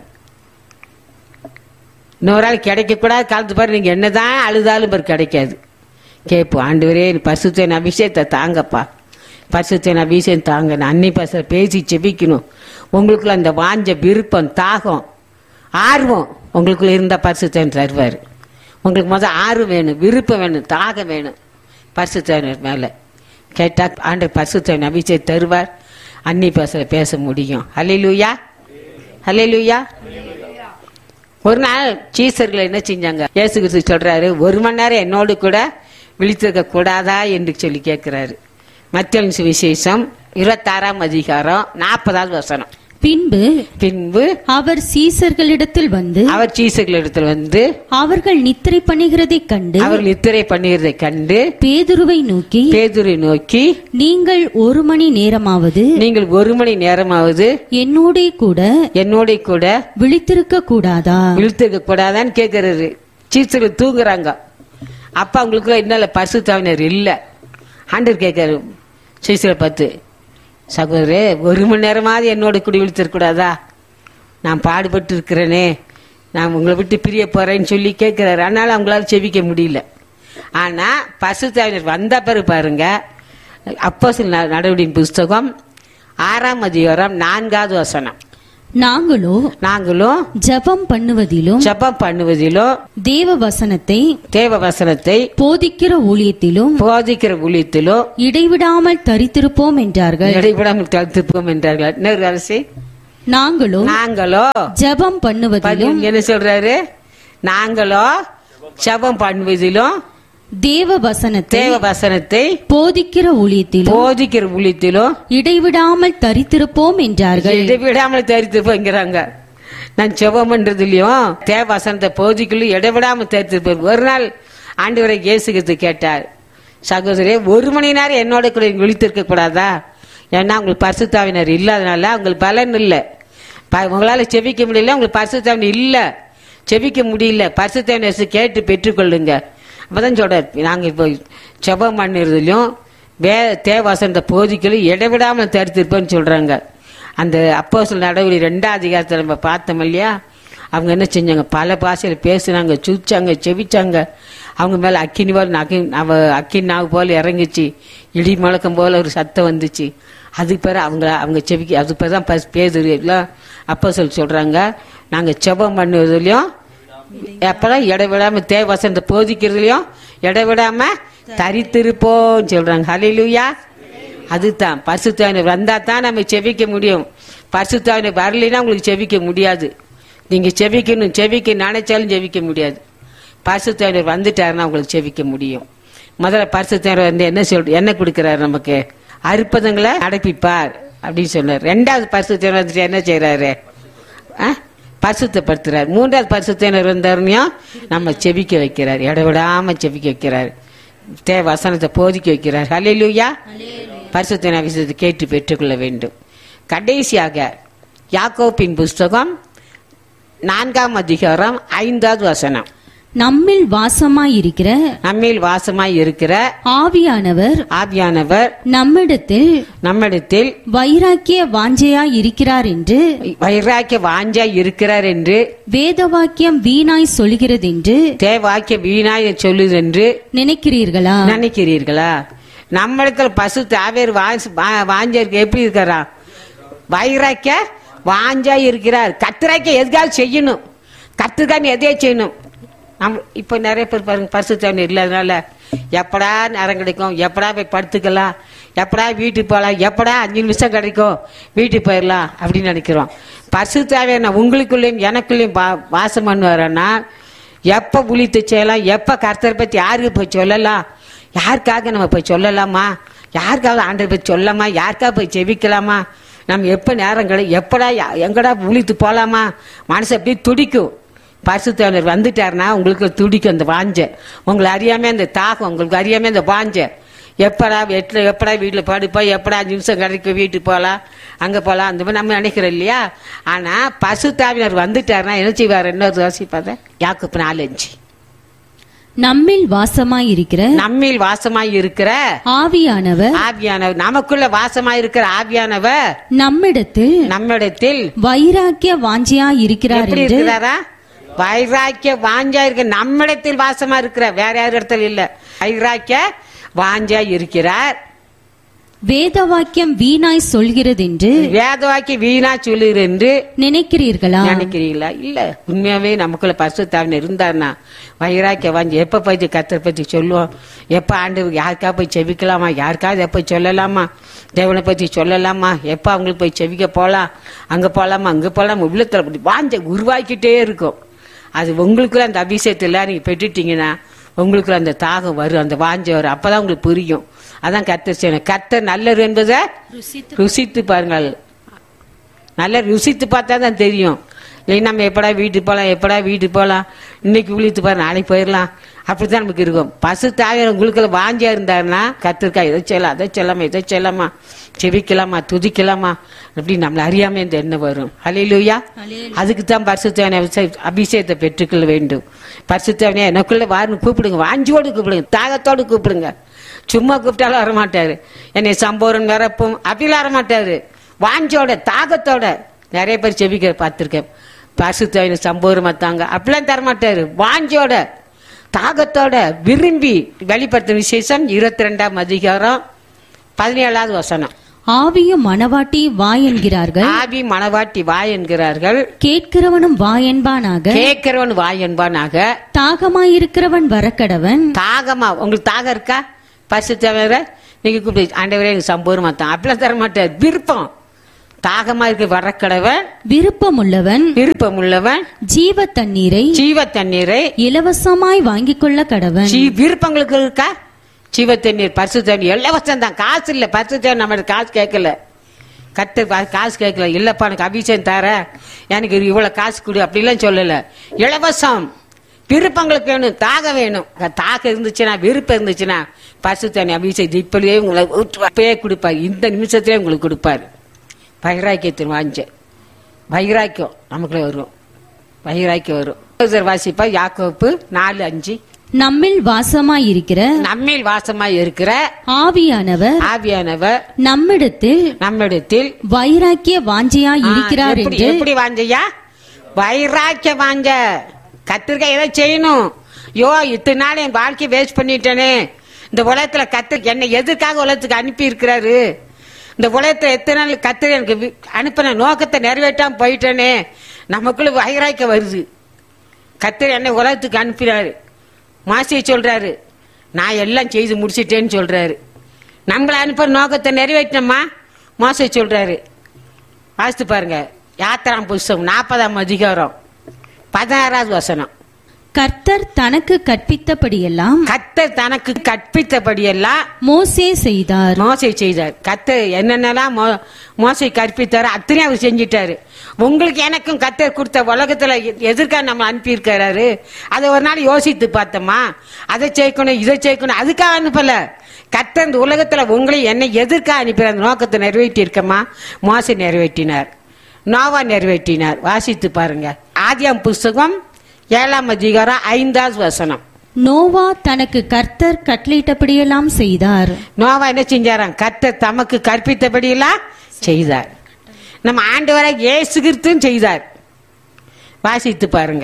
இன்னொரு ஆள் கிடைக்கக்கூடாது காலத்து பாரு நீங்க என்னதான் அழுதாலும் பாரு கிடைக்காது கேட்போம் ஆண்டவரே பரிசுத்தின் அபிஷேகத்தை தாங்கப்பா பரிசுத்தின் அபிஷேகம் தாங்க நான் அன்னி பாசல பேசி செபிக்கணும் உங்களுக்குள்ள அந்த வாஞ்ச விருப்பம் தாகம் ஆர்வம் உங்களுக்குள்ள இருந்த பரிசுத்தன் தருவார் உங்களுக்கு முதல் ஆர்வம் வேணும் விருப்பம் வேணும் தாகம் வேணும் பரிசுத்தனர் மேல கேட்டா ஆண்டு பரிசுத்தன் அபிஷேகம் தருவார் அன்னி பாசல பேச முடியும் ஹalleluya ஹalleluya ஒரு நாள் சீசர்கள் என்ன செஞ்சாங்க இயேசு கிறிஸ்து சொல்றாரு ஒரு மணி நேரம் என்னோடு கூட விழித்திருக்க கூடாதா என்று சொல்லி கேட்கிறாரு மத்திய விசேஷம் இருபத்தாறாம் அதிகாரம் நாற்பதாவது வசனம் பின்பு பின்பு அவர் சீசர்களிடத்தில் வந்து அவர் சீசர்களிடத்தில் வந்து அவர்கள் நித்திரை பண்ணுகிறதைக் கண்டு அவர் நித்திரை பண்ணுகிறதை கண்டு பேதுருவை நோக்கி பேதுரை நோக்கி நீங்கள் ஒரு மணி நேரமாவது நீங்கள் ஒரு மணி நேரமாவது என்னோடே கூட என்னோட கூட விழித்திருக்க கூடாதா இழுத்துக்க கூடாதான்னு கேட்கறாரு சீசர்கள் தூங்குறாங்க அப்ப அவங்களுக்கு என்ன பரிசுத்தாவினர் இல்ல ஆண்டர் கேட்காரு சீசரை பார்த்து சகோதரே ஒரு மணி நேரமாவது என்னோட கூட இழுத்துருக்கூடாதா நான் பாடுபட்டு இருக்கிறேனே நான் உங்களை விட்டு பிரிய போறேன்னு சொல்லி கேட்கிறாரு அதனால அவங்களால செவிக்க முடியல ஆனா பரிசுத்தாவினர் வந்த பிறகு பாருங்க அப்போ நடவடிக்கை புஸ்தகம் ஆறாம் அதிகாரம் நான்காவது வசனம் நாங்களோ நாங்களும் ஜெபம் பண்ணுவதிலும் ஜெபம் பண்ணுவதிலும் தேவ வசனத்தை தேவ வசனத்தை போதிக்கிற ஊழியத்திலும் போதிக்கிற ஊழியத்திலும் இடைவிடாமல் தரித்திருப்போம் என்றார்கள் இடைவிடாமல் தடுத்துப்போம் என்றார்கள் இன்னொரு அரசி நாங்களோ நாங்களோ ஜெபம் பண்ணுவதிலும் பாருங்க, என்ன சொல்றாரு நாங்களோ ஜெபம் பண்ணுவதிலும் தேவ வசனத்தை தேவ வசனத்தை போதிக்கிற ஊழியத்திலும் போதிக்கிற ஊழியத்திலும் இடைவிடாமல் தரித்திருப்போம் என்றார்கள் இடைவிடாமல் தரித்திருப்போங்கிறாங்க நான் ஜெபம் பண்றதுலயும் தேவ வசனத்தை போதிக்கலும் இடைவிடாமல் தரித்திருப்பேன் ஒரு நாள் ஆண்டவரை இயேசுகிறது கேட்டார் சகோதரே ஒரு மணி நேரம் என்னோட கூட விழித்திருக்க கூடாதா ஏன்னா உங்களுக்கு பரிசுத்தாவினர் இல்லாதனால உங்களுக்கு பலன் இல்லை ப- உங்களால செபிக்க முடியல உங்களுக்கு பரிசுத்தாவினர் இல்ல செபிக்க முடியல பரிசுத்தாவினர் கேட்டு பெற்றுக்கொள்ளுங்க அப்பதான் சொல்றார் நாங்க இப்போ செபம் பண்ணுறதுலயும் வே தேவாசனத்தை போதிக்கலும் இடைவிடாமல் தடுத்திருப்போம்னு சொல்றாங்க அந்த அப்போ சில நடவடிக்கை ரெண்டாம் அதிகாரத்தில் நம்ம பார்த்தோம் இல்லையா அவங்க என்ன செஞ்சாங்க பல பாஷையில் பேசுனாங்க சுச்சாங்க செவிச்சாங்க அவங்க மேல அக்கினி போல நகை அவ அக்கினி நாவு போல இறங்குச்சு இடி முழக்கம் போல ஒரு சத்தம் வந்துச்சு அதுக்கு பிறகு அவங்க அவங்க செவிக்கு அதுக்கு பிறகு தான் பேசுறது எல்லாம் அப்போ சொல்லி சொல்றாங்க நாங்க செபம் பண்ணுவதுலயும் எப்பதான் இடைவிடாம தேவசனத்தை போதிக்கிறதுலயும் இடைவிடாம தரித்திருப்போம் சொல்றாங்க ஹalleluya அதுதான் பரிசுத்தாவினர் வந்தா தான் நம்ம செவிக்க முடியும் பரிசுத்தாவினர் வரலைன்னா உங்களுக்கு செவிக்க முடியாது நீங்க செவிக்கணும் செவிக்க நினைச்சாலும் செவிக்க முடியாது பரிசுத்தாவினர் வந்துட்டாருன்னா உங்களுக்கு செவிக்க முடியும் முதல்ல பரிசுத்தாவினர் வந்து என்ன சொல் என்ன கொடுக்கிறாரு நமக்கு அற்புதங்களை நடப்பிப்பார் அப்படின்னு சொன்னார் ரெண்டாவது பரிசுத்தாவினர் வந்துட்டு என்ன செய்யறாரு ஆ? பரிசுத்தப்படுத்துறார் மூன்றாவது பரிசுத்தினர் வந்தாருனையும் நம்ம செபிக்க வைக்கிறார் இடவிடாம செபிக்க வைக்கிறார் தே வசனத்தை போதிக்க வைக்கிறார் ஹalleluya பரிசுத்தின விஷயத்தை கேட்டு பெற்றுக்கொள்ள வேண்டும் கடைசியாக யாக்கோப்பின் புஸ்தகம் நான்காம் அதிகாரம் ஐந்தாவது வசனம் நம்மில் வாசமாயிருக்கிற நம்மில் வாசமாய் இருக்கிற ஆவியானவர் ஆவியானவர் நம்மிடத்தில் நம்மிடத்தில் வைராக்கிய வாஞ்சையாய் இருக்கிறார் என்று வைராக்கிய வாஞ்சாய் இருக்கிறார் என்று வேதவாக்கியம் வீணாய் சொல்கிறதென்று தேவாக்கிய வீணாய் சொல்லுதென்று நினைக்கிறீர்களா நினைக்கிறீர்களா நம்மளுக்கு பசு தாவேர் வாஞ்சருக்கு எப்படி இருக்கிறா வைராக்க வாஞ்சா இருக்கிறார் கத்திராக்க எதுக்காவது செய்யணும் கத்துக்கான்னு எதையே செய்யணும் நம்ம இப்ப நிறைய பேர் பாருங்க பரிசு தண்ணி இல்லாதனால எப்படா நேரம் கிடைக்கும் எப்படா போய் படுத்துக்கலாம் எப்படா வீட்டுக்கு போகலாம் எப்படா அஞ்சு நிமிஷம் கிடைக்கும் வீட்டுக்கு போயிடலாம் அப்படின்னு நினைக்கிறோம் பரிசு தேவையான உங்களுக்குள்ளேயும் எனக்குள்ளேயும் வா- வாசம் பண்ணுவாரன்னா எப்ப உளித்து செய்யலாம் எப்ப கர்த்தரை பத்தி யாருக்கு போய் சொல்லலாம் யாருக்காக நம்ம போய் சொல்லலாமா யாருக்காக ஆண்டரை போய் சொல்லலாமா யாருக்காக போய் செவிக்கலாமா நம்ம எப்ப நேரம் கிடை எப்படா யா- எங்கடா உளித்து போலாமா மனசு அப்படியே துடிக்கும் பரிசுத்தவனர் வந்துட்டாருன்னா உங்களுக்கு துடிக்கும் அந்த வாஞ்ச உங்களை அறியாம அந்த தாகம் உங்களுக்கு அறியாம அந்த வாஞ்ச எப்படா வீட்டில் எப்படா வீட்டில் படுப்பா எப்படா அஞ்சு நிமிஷம் கிடைக்கும் வீட்டுக்கு போகலாம் அங்கே போகலாம் அந்த மாதிரி நம்ம நினைக்கிறோம் இல்லையா ஆனால் பசுத்தாவினர் வந்துட்டாருன்னா என்ன செய்வார் இன்னொரு யோசிப்பாத யாக்குப்பு நாலஞ்சு நம்மில் வாசமாயிருக்கிற நம்மில் வாசமாய் இருக்கிற ஆவியானவர் ஆவியானவர் நமக்குள்ள வாசமாய் இருக்கிற ஆவியானவர் நம்மிடத்தில் நம்மிடத்தில் வைராக்கிய வாஞ்சையாய் இருக்கிறார் எப்படி என்று இருக்கிறாரா வைராக்கிய வாஞ்சா இருக்க நம்மிடத்தில் வாசமா இருக்கிற வேற யார் இடத்துல இல்ல வைராக்கிய வாஞ்சா இருக்கிறார் வேதவாக்கியம் வீணாய் சொல்கிறதென்று வேதவாக்கி வீணா சொல்லுகிற என்று நினைக்கிறீர்களா நினைக்கிறீங்களா இல்ல உண்மையாவே நமக்குள்ள பரிசுத்தாவின் இருந்தாருன்னா வைராக்கிய வாஞ்சி எப்ப போய் கத்தரை பத்தி சொல்லுவோம் எப்ப ஆண்டு யாருக்கா போய் செவிக்கலாமா யாருக்காவது எப்ப சொல்லலாமா தேவனை பத்தி சொல்லலாமா எப்ப அவங்களுக்கு போய் செவிக்க போலாம் அங்க போலாமா அங்க போலாமா உள்ளத்துல அப்படி வாஞ்ச உருவாக்கிட்டே இருக்கும் அது உங்களுக்குள்ள அந்த அபிஷேகத்துல நீங்க பெற்றுட்டீங்கன்னா உங்களுக்குள்ள அந்த தாகம் வரும் அந்த வாஞ்ச வரும் அப்பதான் உங்களுக்கு புரியும் அதான் கத்தர் செய்யணும் கத்தர் நல்லது என்பதை ருசித்து பாருங்கள் நல்லா ருசித்து பார்த்தா தான் தெரியும் இல்லை நம்ம எப்படா வீட்டுக்கு போகலாம் எப்படா வீட்டுக்கு போகலாம் இன்னைக்கு விழித்து பாரு நாளைக்கு போயிடலாம் அப்படித்தான் நமக்கு இருக்கும் பசு தாயிரம் உங்களுக்குள்ள வாஞ்சியா இருந்தாருன்னா கத்திருக்கா இதை செய்யலாம் அதை செய்யலாமா இதை செய்யலாமா செவிக்கலாமா துதிக்கலாமா அப்படி நம்மள அறியாம இந்த எண்ணம் வரும் அலையிலுயா அதுக்கு தான் பரிசுத்தவனை அபிஷேகத்தை பெற்றுக்கொள்ள வேண்டும் பரிசுத்தவனே எனக்குள்ள வாருன்னு கூப்பிடுங்க வாஞ்சியோடு கூப்பிடுங்க தாகத்தோடு கூப்பிடுங்க சும்மா கூப்பிட்டாலும் வரமாட்டாரு என்னை சம்போரன் நிரப்பும் அப்படிலாம் வரமாட்டாரு வாஞ்சோட தாகத்தோட நிறைய பேர் செபிக்கிற பார்த்துருக்கேன் பரிசுத்தவனை சம்போரம் தாங்க அப்படிலாம் தரமாட்டாரு வாஞ்சோட தாகத்தோட விரும்பி வெளிப்படுத்தும் விசேஷம் இருபத்தி ரெண்டாம் அதிகாரம் பதினேழாவது வசனம் ஆவியும் மணவாட்டி வா என்கிறார்கள் ஆவி மணவாட்டி வா என்கிறார்கள் கேட்கிறவனும் வா என்பானாக கேட்கிறவன் வா என்பானாக தாகமாயிருக்கிறவன் வரக்கடவன் தாகமா உங்களுக்கு தாகம் இருக்கா பசு தவிர நீங்க கூப்பிட்டு ஆண்டவரே எனக்கு சம்பூர் மாத்தான் அப்படிலாம் தர மாட்டார் விருப்பம் தாகமா இருக்க வரக்கடவன் விருப்பமுள்ளவன் விருப்பம் உள்ளவன் ஜீவ தண்ணீரை ஜீவ தண்ணீரை இலவசமாய் வாங்கிக் கொள்ள கடவன் ஜீ விருப்பங்களுக்கு இருக்கா ஜீவ தண்ணீர் பரிசு தண்ணீர் இலவசம் தான் காசு இல்ல பரிசு தண்ணீர் நம்ம காசு கேட்கல கத்து காசு கேட்கல இல்லப்பா எனக்கு அபிஷேகம் தர எனக்கு இவ்வளவு காசு கொடு அப்படிலாம் சொல்லல இலவசம் விருப்பங்களுக்கு வேணும் தாக வேணும் தாக இருந்துச்சுன்னா விருப்பம் இருந்துச்சுன்னா பசு தண்ணி அபிஷேகம் இப்படியே உங்களை ஊற்றுவார் கொடுப்பாரு இந்த நிமிஷத்திலே உங்களுக்கு கொடுப்பாரு வைராக்கியத்தின் வாஞ்ச வைராக்கியம் நமக்குள்ள வரும் வைராக்கியம் வரும் சரி, வாசிப்பா யாக்கோப்பு நாலு அஞ்சு நம்மில் வாசமாயிருக்கிற நம்மில் வாசமாய் இருக்கிற ஆவியானவர் ஆவியானவர் நம்மிடத்தில் நம்மிடத்தில் வைராக்கிய வாஞ்சியாய் இருக்கிறார் ஆ, எப்படி என்று எப்படி வாஞ்சையா வைராக்கிய வாஞ்ச கத்திரிக்காய் ஏதோ செய்யணும் யோ இத்தனை நாள் என் வாழ்க்கையை வேஸ்ட் பண்ணிட்டேனே இந்த உலகத்துல கத்து என்னை எதுக்காக உலகத்துக்கு அனுப்பி இருக்கிறாரு இந்த உலகத்துல எத்தனை நாள் கத்திர எனக்கு வி- அனுப்பின நோக்கத்தை நிறைவேற்றாம போயிட்டேனே நமக்குள்ள வைராக்கிய வருது கத்திர என்னை உலகத்துக்கு அனுப்பினாரு மாசியை சொல்றாரு நான் எல்லாம் செய்து முடிச்சிட்டேன்னு சொல்றாரு நம்மளை அனுப்புற நோக்கத்தை நிறைவேற்றினோமா மோசை சொல்றாரு வாசித்து பாருங்க யாத்திராம் புஸ்தகம் நாற்பதாம் அதிகாரம் பதினாறாவது வசனம் கர்த்தர் தனக்கு கற்பித்தபடியெல்லாம் கத்தர் தனக்கு கற்பித்தபடியெல்லாம் மோசே செய்தார் மோசை செய்தார் கத்தர் என்னென்னலாம் மோ- மோசை கற்பித்தாரோ அத்தனையும் அவர் செஞ்சிட்டாரு உங்களுக்கு எனக்கும் கத்தர் கொடுத்த உலகத்துல எ- எதற்காக நம்ம அனுப்பியிருக்கிறாரு அதை ஒரு நாள் யோசித்து பார்த்தோமா அதை சேர்க்கணும் இதை சேர்க்கணும் அதுக்காக அனுப்பல கத்தர் இந்த உலகத்துல உங்களை என்னை எதற்காக அனுப்பி அந்த நோக்கத்தை நிறைவேற்றி இருக்கமா மோசை நிறைவேற்றினார் நோவா நிறைவேற்றினார் வாசித்து பாருங்க ஆதியாம் புஸ்தகம் ஏழாம் அதிகாரம் ஐந்தாவது வசனம் நோவா தனக்கு கர்த்தர் கட்டளையிட்டபடியெல்லாம் செய்தார் நோவா என்ன செஞ்சாராம் கர்த்தர் தமக்கு கற்பித்தபடியெல்லாம் செய்தார் நம்ம ஆண்டவரை இயேசு கிறிஸ்துவும் செய்தார் வாசித்து பாருங்க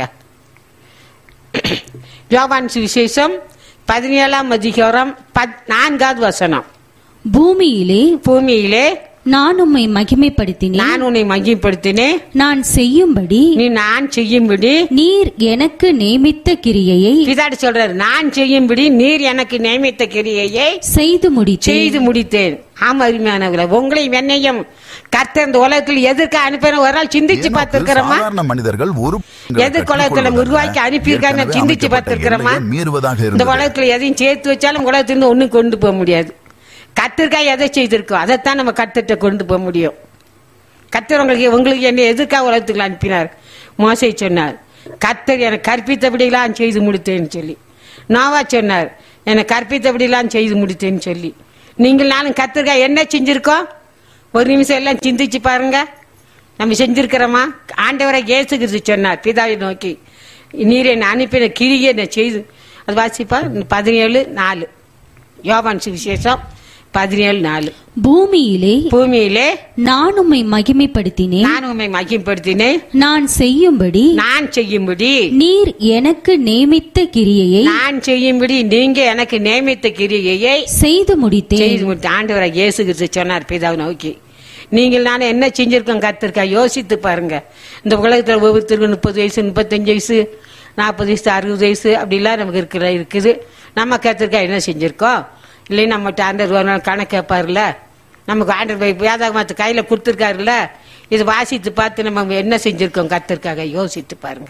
யோவான் சுவிசேஷம் பதினேழாம் அதிகாரம் பத்- நான்காவது வசனம் பூமியிலே பூமியிலே நான் உம்மை மகிமைப்படுத்தினேன் நான் உன்னை மகிப்படுத்தினேன் நான் செய்யும்படி நீ நான் செய்யும்படி நீர் எனக்கு நியமித்த கிரியையை பிதாடி சொல்றாரு நான் செய்யும்படி நீர் எனக்கு நியமித்த கிரியையை செய்து முடித்தேன் செய்து முடித்தேன் ஆமா அருமையானவர்களே உங்களையும் என்னையும் கர்த்தர் இந்த உலகத்தில் எதற்கு அனுப்பின ஒரு நாள் சிந்திச்சு ஏனோக்கு பார்த்திருக்கிறோமா சாதாரண மனிதர்கள் ஒரு எது குலத்துல உருவாக்கி அனுப்பியிருக்காங்க ஏற்கனவே சிந்திச்சு அமைக்கப்பட்ட பார்த்திருக்கிறோமா எல்லையை மீறுவதாக இந்த இருந்தது உலகத்துல எதையும் சேர்த்து வச்சாலும் உலகத்திலிருந்து ஒண்ணும் கொண்டு போக முடியாது கத்திற்காய் எதை செய்திருக்கோம் அதைத்தான் நம்ம கத்திட்ட கொண்டு போக முடியும் கத்தர் உங்களுக்கு உங்களுக்கு என்ன எதுக்காக உலகத்துக்கு அனுப்பினார் மோசை சொன்னார் கத்தர் எனக்கு கற்பித்தபடியெல்லாம் செய்து முடித்தேன்னு சொல்லி நோவா சொன்னார் எனக்கு கற்பித்தபடியெல்லாம் செய்து முடித்தேன்னு சொல்லி நீங்கள் நானும் கத்திரிக்காய் என்ன செஞ்சிருக்கோம் ஒரு நிமிஷம் எல்லாம் சிந்திச்சு பாருங்க நம்ம செஞ்சிருக்கிறோமா ஆண்டவரை இயேசு கிறிஸ்து சொன்னார் பிதாவை நோக்கி நீர் என்னை அனுப்பின கிரியை நான் செய்து அது வாசிப்பா பதினேழு நாலு யோவான் சுவிசேஷம் பதினேழு நாலு பூமியிலே பூமியிலே நான் உம்மை மகிமைப்படுத்தினேன் நான் உண்மை மகிம்படுத்தினேன் நான் செய்யும்படி நான் செய்யும்படி நீர் எனக்கு நியமித்த கிரியையை நான் செய்யும்படி நீங்க எனக்கு நியமித்த கிரியையை செய்து முடித்தேன் செய்து முடித்து ஆண்டவரை இயேசு கிறிஸ்து சொன்னார் பிதாவை நோக்கி நீங்கள் நான் என்ன செஞ்சிருக்கோம் கத்திருக்கா யோசித்து பாருங்க இந்த உலகத்துல ஒவ்வொருத்தருக்கும் முப்பது வயசு முப்பத்தஞ்சு வயசு நாற்பது வயசு அறுபது வயசு அப்படிலாம் நமக்கு இருக்கிற இருக்குது நம்ம கத்திருக்கா என்ன செஞ்சிருக்கோம் இல்லை நம்மகிட்ட ஆண்டர் ஒரு நாள் கணக்கு கேட்பாருல்ல நமக்கு ஆண்டர் வேதாகமத்து கையில கொடுத்துருக்காருல்ல இது வாசித்து பார்த்து நம்ம என்ன செஞ்சிருக்கோம் கத்திருக்காக யோசித்து பாருங்க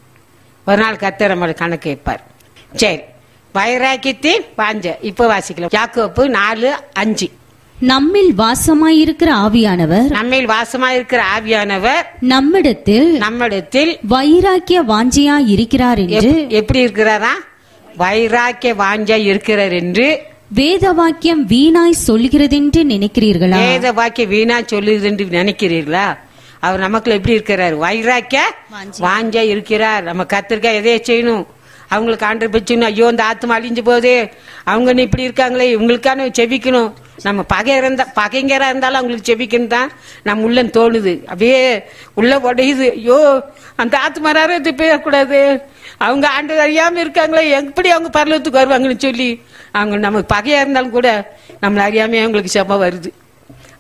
ஒரு நாள் கத்தர் நம்மளோட கணக்கு கேட்பார் சரி வைராக்கியத்தின் வாஞ்ச இப்போ வாசிக்கலாம் யாக்கோப்பு நாலு அஞ்சு நம்மில் வாசமாயிருக்கிற ஆவியானவர் நம்மில் வாசமா இருக்கிற ஆவியானவர் நம்மிடத்தில் நம்மிடத்தில் வைராக்கிய வாஞ்சியாய் இருக்கிறார் என்று எப்- எப்படி இருக்கிறாரா வைராக்கிய வாஞ்சா இருக்கிறார் என்று வேத வாக்கியம் வீணாய் சொல்கிறதென்று நினைக்கிறீர்களா வேத வாக்கிய வீணா சொல்லுது என்று நினைக்கிறீர்களா அவர் நமக்குள்ள எப்படி இருக்கிறார் வைராக்கிய வாஞ்சா இருக்கிறார் நம்ம கத்திரிக்காய் எதைய செய்யணும் அவங்களுக்கு ஆண்டு வச்சுக்கணும் ஐயோ இந்த ஆத்மா அழிஞ்சு போகுது அவங்க நீ இப்படி இருக்காங்களே இவங்களுக்கான செபிக்கணும் நம்ம பகை இருந்தா பகைங்கரா இருந்தாலும் அவங்களுக்கு செபிக்கணும் தான் நம்ம உள்ள தோணுது அப்படியே உள்ள உடையுது ஐயோ அந்த ஆத்மாராரும் இது போயிடக்கூடாது அவங்க ஆண்டு அறியாம இருக்காங்களே எப்படி அவங்க பரலத்துக்கு வருவாங்கன்னு சொல்லி அவங்க நமக்கு பகையா இருந்தாலும் கூட நம்மள அறியாம அவங்களுக்கு செம்ம வருது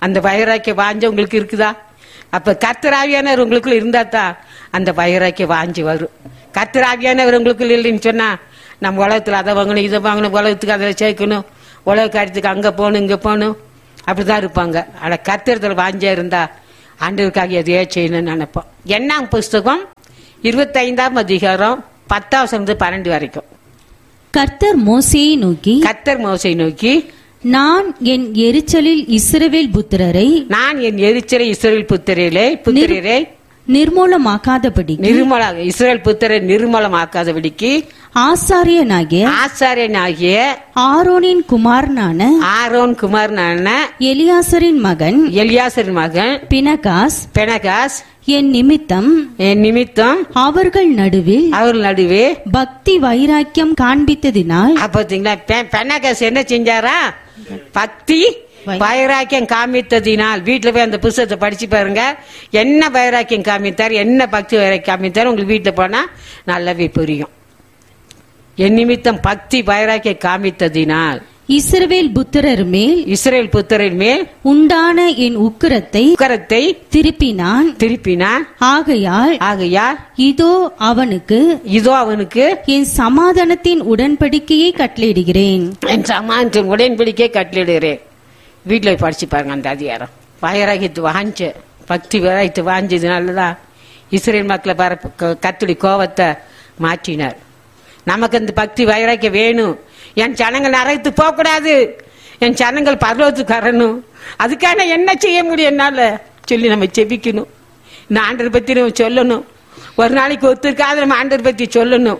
அந்த வைராக்கிய வாஞ்ச உங்களுக்கு இருக்குதா அப்ப கர்த்தராவியானவர் உங்களுக்குள்ள இருந்தா தான் அந்த வைராக்கிய வாஞ்சி வரும் கர்த்தராவியானவர் உங்களுக்குள்ள இல்லைன்னு சொன்னா நம்ம உலகத்துல அதை வாங்கணும் இதை வாங்கணும் உலகத்துக்கு அதில் சேர்க்கணும் உலக காரியத்துக்கு அங்க போகணும் இங்க போகணும் அப்படிதான் இருப்பாங்க ஆனா கர்த்தரத்துல வாஞ்சா இருந்தா ஆண்டவருக்காக எதையோ செய்யணும்னு நினைப்போம் என்ன புஸ்தகம் இருபத்தைந்தாம் அதிகாரம் பத்தாம் பன்னெண்டு வரைக்கும் கர்த்தர் மோசேயை நோக்கி கர்த்தர் மோசை நோக்கி நான் என் எரிச்சலில் இஸ்ரவேல் புத்திரரை நான் என் எரிச்சலை இஸ்ரேல் புத்திரே புத்திரரை நிர்மூலமாக்காதபடி நிர்மல இஸ்ரேல் புத்திரை நிர்மலமாக்காதபடிக்கு ஆசாரியனாகிய ஆசாரியனாகிய ஆரோனின் குமாரனான ஆரோன் குமாரனான எலியாசரின் மகன் எலியாசர் மகன் பினகாஸ் பெனகாஸ் என் நிமித்தம் என் நிமித்தம் அவர்கள் நடுவில் அவர் நடுவே பக்தி வைராக்கியம் காண்பித்ததினால் அப்ப பாத்தீங்களா பெ- பெனகாஸ் என்ன செஞ்சாரா பக்தி வைராக்கியம் காமித்ததினால் வீட்டுல போய் அந்த புஸ்தகத்தை படிச்சு பாருங்க என்ன வைராக்கியம் காமித்தார் என்ன பக்தி வைராக்கியம் காமித்தார் உங்களுக்கு வீட்டுல போனா நல்லாவே புரியும் என் நிமித்தம் பக்தி வைராக்கியம் காமித்ததினால் இஸ்ரவேல் புத்திரர் மேல் இஸ்ரேல் புத்தரின் மேல் உண்டான என் உக்கிரத்தை உக்கரத்தை திருப்பினான் திருப்பினான் ஆகையால் ஆகையால் இதோ அவனுக்கு இதோ அவனுக்கு என் சமாதானத்தின் உடன்படிக்கையை கட்டளையிடுகிறேன் என் சமானத்தின் உடன்படிக்கை கட்டளிடுகிறேன் வீட்டில் படிச்சு பாருங்க அந்த அதிகாரம் வைராகியத்து வாஞ்ச பக்தி வைராகியத்து வாஞ்சதுனாலதான் இஸ்ரேல் மக்களை பர கத்துடி கோவத்தை மாற்றினார் நமக்கு அந்த பக்தி வைராக்கியம் வேணும் என் ஜனங்கள் நரகத்து போகக்கூடாது என் ஜனங்கள் பரலோகத்துக்கு வரணும் அதுக்காக நான் என்ன செய்ய முடியும் என்னால சொல்லி நம்ம செபிக்கணும் இந்த ஆண்டர் பத்தி நம்ம சொல்லணும் ஒரு நாளைக்கு ஒத்துருக்காத நம்ம ஆண்டர் பத்தி சொல்லணும்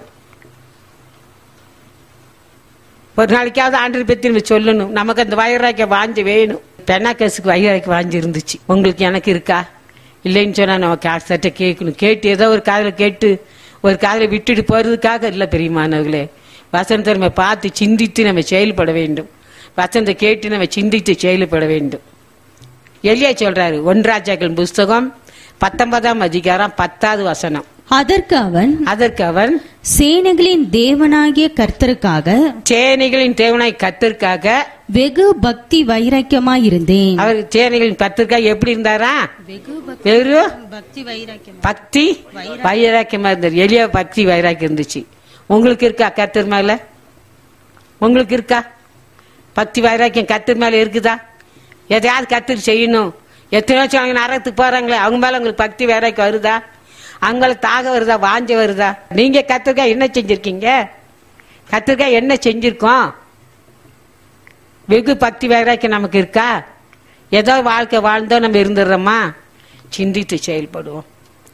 ஒரு நாளைக்காவது ஆண்டர் பத்தி நம்ம சொல்லணும் நமக்கு அந்த வைராக்கிய வாஞ்சி வேணும் பெண்ணாக்கசுக்கு வைராக்கிய வாஞ்சி இருந்துச்சு உங்களுக்கு எனக்கு இருக்கா இல்லைன்னு சொன்னா நம்ம காசட்ட கேட்கணும் கேட்டு ஏதோ ஒரு காதில் கேட்டு ஒரு காதில் விட்டுட்டு போறதுக்காக இல்லை பெரியமானவர்களே வசனத்தை நம்ம பார்த்து சிந்தித்து நம்ம செயல்பட வேண்டும் வசனத்தை கேட்டு நம்ம சிந்தித்து செயல்பட வேண்டும் எலியா சொல்றாரு ஒன்றாஜாக்கள் புஸ்தகம் பத்தொன்பதாம் அதிகாரம் பத்தாவது வசனம் அதற்கு அவன் அதற்கு அவன் சேனைகளின் தேவனாகிய கர்த்தருக்காக சேனைகளின் தேவனாய் கத்திற்காக வெகு பக்தி வைராக்கியமாயிருந்தேன் அவர் சேனைகளின் கத்திற்காக எப்படி இருந்தாரா வெறும் பக்தி வைராக்கியம் பக்தி வைராக்கியமா இருந்தார் எளிய பக்தி வைராக்கியம் இருந்துச்சு உங்களுக்கு இருக்கா கத்தர் மேல உங்களுக்கு இருக்கா பக்தி வைராக்கியம் கத்தர் மேல இருக்குதா எதையாவது கத்தர் செய்யணும் எத்தனை வருஷம் அவங்க நரகத்துக்கு போறாங்களே அவங்க மேல உங்களுக்கு பக்தி வைராக்கியம் வருதா அவங்களுக்கு தாக வருதா வாஞ்ச வருதா நீங்க கத்திரிக்கா என்ன செஞ்சிருக்கீங்க கத்திரிக்கா என்ன செஞ்சிருக்கோம் வெகு பக்தி வைராக்கியம் நமக்கு இருக்கா ஏதோ வாழ்க்கை வாழ்ந்தோ நம்ம இருந்துடுறோமா சிந்தித்து செயல்படுவோம்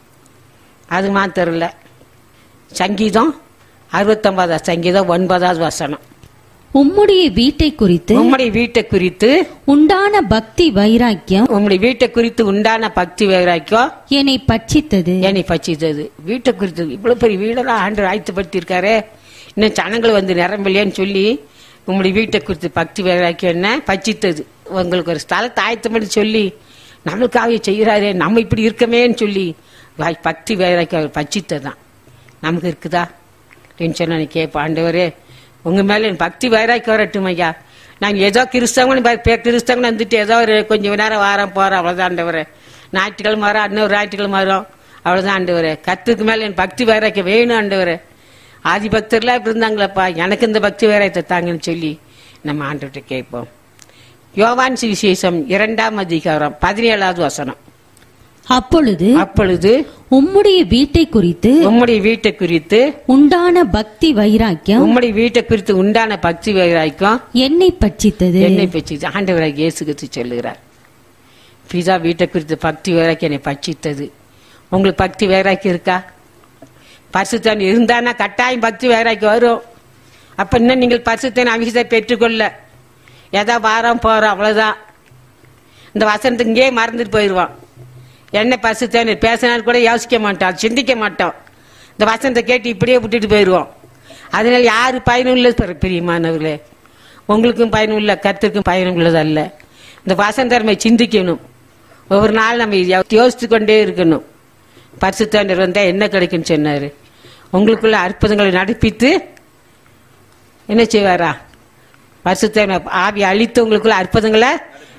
அது மாத்திரம் இல்ல சங்கீதம் அறுபத்தொன்பதாவது சங்கீதம் ஒன்பதாவது வசனம் உம்முடைய வீட்டை குறித்து உம்முடைய வீட்டை குறித்து உண்டான பக்தி வைராக்கியம் உம்முடைய வீட்டை குறித்து உண்டான பக்தி வைராக்கியம் என்னை பட்சித்தது என்னை பச்சித்தது வீட்டை குறித்து இவ்வளவு பெரிய வீடெல்லாம் ஆண்டு ஆயத்தப்படுத்தியிருக்காரு இன்னும் ஜனங்கள் வந்து நிரம்பலையான்னு சொல்லி உங்களுடைய வீட்டை குறித்து பக்தி வைராக்கியம் என்ன பச்சித்தது உங்களுக்கு ஒரு ஸ்தலத்தை ஆயத்தம் பண்ணி சொல்லி நம்மளுக்காக செய்கிறாரே நம்ம இப்படி இருக்கமேன்னு சொல்லி வாய் பக்தி வைராக்கியம் அவர் பச்சித்ததான் நமக்கு இருக்குதா அப்படின்னு சொன்னா நீ கேட்ப ஆண்டவரே உங்க மேல என் பக்தி வைராக்கியம் வரட்டும் ஐயா நான் ஏதோ கிறிஸ்தவங்கன்னு பே- பே- கிறிஸ்தவங்கன்னு வந்துட்டு ஏதோ ஒரு கொஞ்சம் நேரம் வாரம் போறேன் அவ்வளவுதான் ஆண்டவரே ஞாயிற்றுக்கிழமை வரோம் இன்னொரு ஞாயிற்றுக்கிழமை வரோம் அவ்வளவுதான் ஆண்டவரே கத்துக்கு மேல என் பக்தி வைராக்கியம் வேணும் ஆண்டவரே ஆதி பக்தர்லாம் இப்படி இருந்தாங்களப்பா எனக்கு இந்த பக்தி வைராக்கியத்தை தாங்கன்னு சொல்லி நம்ம ஆண்டவர்கிட்ட கேட்போம் யோவான் சுவிசேஷம் இரண்டாம் அதிகாரம் பதினேழாவது வசனம் அப்பொழுது அப்பொழுது உம்முடைய வீட்டை குறித்து உம்முடைய வீட்டை குறித்து உண்டான பக்தி வைராக்கியம் உம்முடைய வீட்டை குறித்து உண்டான பக்தி வைராக்கியம் என்னை பட்சித்தது என்னை பற்றி ஆண்டவராக இயேசு கிறிஸ்து சொல்லுகிறார் பிதா வீட்டை குறித்து பக்தி வைராக்கி என்னை பட்சித்தது உங்களுக்கு பக்தி வைராக்கி இருக்கா பரிசுத்தன் இருந்தானா கட்டாயம் பக்தி வைராக்கி வரும் அப்ப இன்னும் நீங்கள் பரிசுத்தன் அபிஷேகத்தை பெற்றுக்கொள்ள ஏதா வாரம் போறோம் அவ்வளவுதான் இந்த வசனத்துக்கு இங்கேயே மறந்துட்டு போயிடுவான் என்ன பரிசுத்தன் பேசினாலும் கூட யோசிக்க மாட்டோம் அது சிந்திக்க மாட்டோம் இந்த வசனத்தை கேட்டு இப்படியே விட்டுட்டு போயிடுவோம் அதனால யாரு பயனுள்ள பிரியமானவர்களே உங்களுக்கும் பயனுள்ள கருத்துக்கும் பயனுள்ளது அல்ல இந்த வசந்தர்மை சிந்திக்கணும் ஒவ்வொரு நாள் நம்ம யோசித்து கொண்டே இருக்கணும் பரிசுத்தாண்டர் வந்தா என்ன கிடைக்கும்னு சொன்னாரு உங்களுக்குள்ள அற்புதங்களை நடப்பித்து என்ன செய்வாரா பரிசுத்த ஆவி அழித்து உங்களுக்குள்ள அற்புதங்களை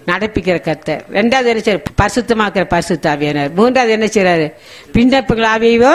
நடப்பிக்கிற கர்த்தர் ரெண்டாவது என்ன செய்யறாரு பரிசுத்தமாக்குற பரிசுத்தாவியானார் மூன்றாவது என்ன செய்யறாரு பின்னப்புகள் ஆவியவோ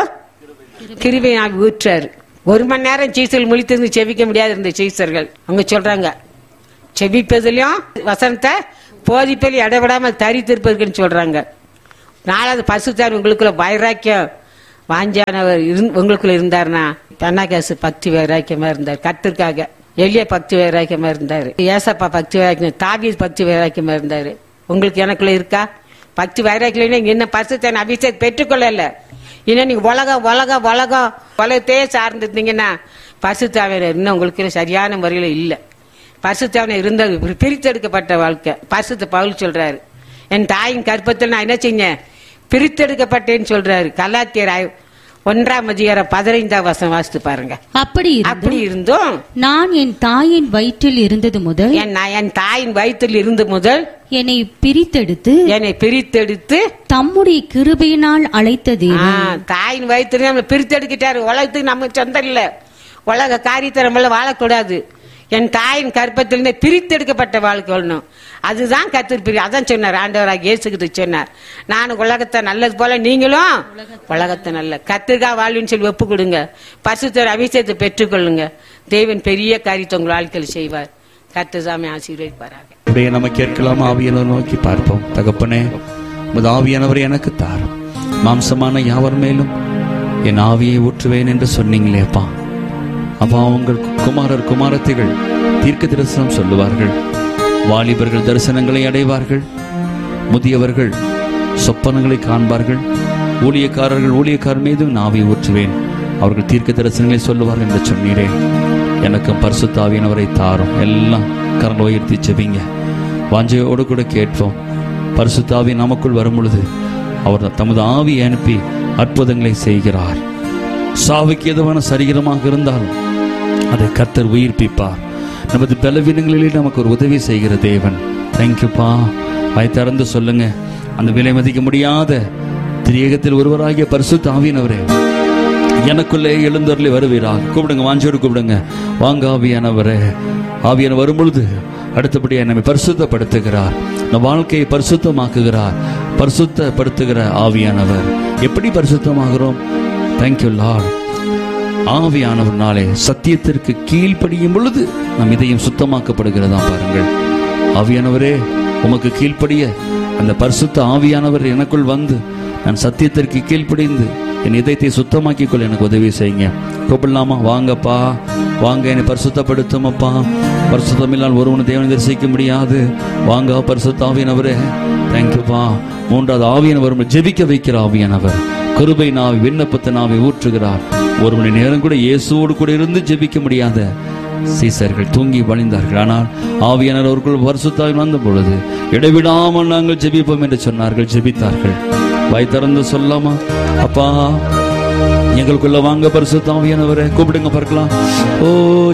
கிருபை ஆவி ஊற்றாரு ஒரு மணி நேரம் சீசர்கள் முழித்திருந்து செவிக்க முடியாது இருந்த சீசர்கள் அவங்க சொல்றாங்க செவிப்பதிலையும் வசனத்தை போதிப்பதில் இடைவிடாமல் தரித்திருப்பதுக்குன்னு சொல்றாங்க நாலாவது பசுத்தார் உங்களுக்குள்ள வைராக்கியம் வாஞ்சானவர் இருந் உங்களுக்குள்ள இருந்தாருன்னா பெண்ணாகாசு பக்தி வைராக்கியமா இருந்தார் கத்திற்காக எளிய பக்தி வைராக்கியமா இருந்தாரு ஏசப்பா பக்தி வைராக்கியம் தாவி பக்தி வைராக்கியமா இருந்தாரு உங்களுக்கு எனக்குள்ள இருக்கா பக்தி வைராக்கியம் நீங்க இன்னும் பசுத்தன் அபிஷேக் பெற்றுக்கொள்ளல இன்னும் நீங்க உலகம் உலகம் உலகம் உலகத்தையே சார்ந்திருந்தீங்கன்னா பசுத்தாவினர் இன்னும் உங்களுக்கு சரியான முறையில் இல்லை பரிசுத்தவனை இருந்தது பிரித்தெடுக்கப்பட்ட வாழ்க்கை பரிசுத்த பவுல் சொல்றாரு என் தாயின் கற்பத்தில் நான் என்ன செஞ்சேன் பிரித்தெடுக்கப்பட்டேன்னு சொல்றாரு கலாத்தியர் ஐ- ஒன்றாம் அதிகாரம் பதினைந்தாம் வசனம் வாசித்து பாருங்க அப்படி இருந்தும் அப்படி இருந்தும் நான் என் தாயின் வயிற்றில் இருந்தது முதல் என் நான் என் தாயின் வயிற்றில் இருந்து முதல் என்னை பிரித்தெடுத்து என்னை பிரித்தெடுத்து தம்முடைய கிருபையினால் அழைத்த ஆ, தேவன் தாயின் வயிற்றுல நம்மளை பிரித்தெடுக்கிட்டாரு உலகத்துக்கு நமக்கு சொந்தம் இல்ல உலக காரியத்தை நம்மள வாழக்கூடாது என் தாயின் கற்பத்திலிருந்து பிரித்தெடுக்கப்பட்ட வாழ்க்கை வாழணும் அதுதான் கத்திரி பிரி அதான் சொன்னார் ஆண்டவராக இயேசுகிட்டு சொன்னார் நான் உலகத்தை நல்லது போல நீங்களும் உலகத்தை நல்ல கத்திரிக்கா வாழ்வுன்னு சொல்லி ஒப்பு கொடுங்க பசுத்தர் அபிஷேகத்தை பெற்றுக்கொள்ளுங்க தேவன் பெரிய காரியத்தை உங்கள் வாழ்க்கையில் செய்வார் கத்துசாமி ஆசீர்வதிப்பாராக அப்படியே நம்ம கேட்கலாம் ஆவியானவர் நோக்கி பார்ப்போம் தகப்பனே உமது ஆவியானவர் எனக்கு தாரும் மாம்சமான யாவர் மேலும் என் ஆவியை ஊற்றுவேன் என்று சொன்னீங்களேப்பா அப்பா உங்கள் குமாரர் குமாரத்திகள் தீர்க்க தரிசனம் சொல்லுவார்கள் வாலிபர்கள் தரிசனங்களை அடைவார்கள் முதியவர்கள் சொப்பனங்களை காண்பார்கள் ஊழியக்காரர்கள் ஊழியக்காரர் மீதும் நான் ஆவியை ஊற்றுவேன் அவர்கள் தீர்க்க தரிசனங்களை சொல்லுவார்கள் என்று சொன்னீரே எனக்கும் பரிசுத்தாவியனவரை தாரும் எல்லாம் கரங்களை உயர்த்தி செபிங்க வாஞ்சையோடு கூட கேட்போம் பரிசுத்தாவி நமக்குள் வரும் பொழுது அவர் தமது ஆவியை அனுப்பி அற்புதங்களை செய்கிறார் சாவுக்கு எதுவான சரீரமாக இருந்தாலும் அதை கர்த்தர் உயிர்ப்பிப்பார் நமது பலவீனங்களிலே நமக்கு ஒரு உதவி செய்கிற தேவன் தேங்க்யூப்பா வாய் திறந்து சொல்லுங்க அந்த விலை மதிக்க முடியாத திரியகத்தில் ஒருவராகிய பரிசுத்த ஆவியினவரே எனக்குள்ளே எழுந்தருளி வருவீராக கூப்பிடுங்க வாஞ்சோடு கூப்பிடுங்க வாங்க ஆவியானவரே ஆவியான வரும்பொழுது அடுத்தபடியாக நம்மை பரிசுத்தப்படுத்துகிறார் நம் வாழ்க்கையை பரிசுத்தமாக்குகிறார் பரிசுத்தப்படுத்துகிற ஆவியானவர் எப்படி பரிசுத்தமாகிறோம் தேங்க்யூ லார்ட் ஆவியானவர்னாலே சத்தியத்திற்கு கீழ்ப்படியும் பொழுது நம் இதயம் சுத்தமாக்கப்படுகிறதா பாருங்கள் ஆவியானவரே உமக்கு கீழ்ப்படிய அந்த பரிசுத்த ஆவியானவர் எனக்குள் வந்து நான் சத்தியத்திற்கு கீழ்ப்படிந்து என் இதயத்தை சுத்தமாக்கிக் கொள்ள எனக்கு உதவி செய்யுங்க கூப்பிடலாமா வாங்கப்பா வாங்க என்னை பரிசுத்தப்படுத்துமப்பா பரிசுத்தமில்லால் ஒருவனை தேவனை தரிசிக்க முடியாது வாங்க பரிசுத்த ஆவியானவரே தேங்க்யூப்பா மூன்றாவது ஆவியானவர் உம்மை ஜெபிக்க வைக்கிற ஆவியானவர் கிருபை நாவி விண்ணப்பத்தை நாவி ஊற்றுகிறார் ஒரு மணி நேரம் கூட இயேசுவோடு கூட இருந்து ஜெபிக்க முடியாத சீசர்கள் தூங்கி வழிந்தார்கள் ஆனால் ஆவியானவர் அவர்கள் பரிசுத்தாய் வந்த பொழுது இடைவிடாமல் நாங்கள் ஜெபிப்போம் என்று சொன்னார்கள் ஜெபித்தார்கள் வாய் திறந்து சொல்லாமா அப்பா எங்களுக்குள்ள வாங்க பரிசுத்தாவியானவரே கூப்பிடுங்க பார்க்கலாம் ஓ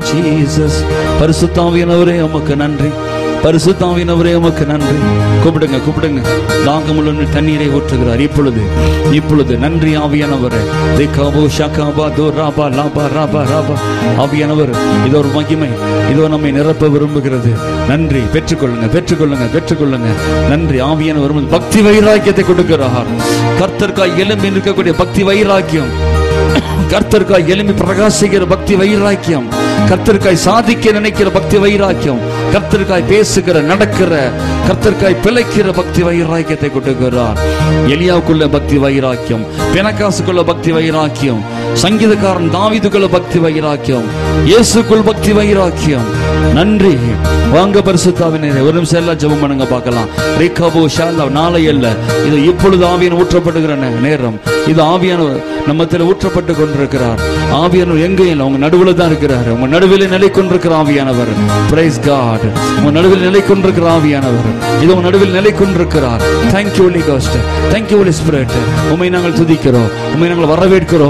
ஜீசஸ் பரிசுத்தாவியானவரே உமக்கு நன்றி பரிசுத்தாவியானவரே உமக்கு நன்றி கூப்பிடுங்க கூப்பிடுங்க தாகமுள்ள தண்ணீரை ஊற்றுகிறார் இப்பொழுது இப்பொழுது நன்றி ஆவியானவரே திகாபோ ஷகாபா தோ ராபா லாபா ராபா ராபா ஆவியானவர் இது ஒரு மகிமை இதோ நம்மை நிரப்ப விரும்புகிறது நன்றி பெற்றுக்கொள்ளுங்க பெற்றுக்கொள்ளுங்க பெற்றுக்கொள்ளுங்க நன்றி ஆவியானவர் உமது பக்தி வைராக்கியத்தை கொடுக்கிறார் கர்த்தர்க்காய் எலும்பி இருக்கக்கூடிய பக்தி வைராக்கியம் கர்த்தர்க்காய் எலும்பி பிரகாசிக்கிற பக்தி வைராக்கியம் கர்த்தர்க்காய் சாதிக்க நினைக்கிற பக்தி வைராக்கியம் கர்த்தர்க்காய் பேசுகிற நடக்கிற கர்த்தர்க்காய் பிழைக்கிற பக்தி வைராக்கியத்தை கொடுக்கிறார் எலியாவுக்குள்ள பக்தி வைராக்கியம் பெனகாசுக்குள்ள பக்தி வைராக்கியம் சங்கீதக்காரன் தாவிதுக்குள்ள பக்தி வைராக்கியம் இயேசுக்குள் பக்தி வைராக்கியம் நன்றி வாங்க பரிசுத்தாவினரே ஒரு நிமிஷம் எல்லாம் ஜெபம் பண்ணுங்க பார்க்கலாம் ரேகாபோ ஷாலா நாளை அல்ல இது இப்பொழுது ஆவியன் ஊற்றப்படுகிற நே- நேரம் இது ஆவியானவர் நம்மத்தில் ஊற்றப்பட்டு கொண்டிருக்கிறார் ஆவியானவர் எங்க இல்லை உங்க நடுவில் தான் இருக்கிறார் உங்க நடுவில் நிலை கொண்டிருக்கிற ஆவியானவர் பிரைஸ் காட் உங்க நடுவில் நிலை கொண்டிருக்கிற ஆவியானவர் இது உங்க நடுவில் நிலை கொண்டிருக்கிறார் thank you holy ghost thank you holy spirit உண்மை நாங்கள் துதிக்கிறோம் உண்மை நாங்கள் வரவேற்கிறோம் நீர்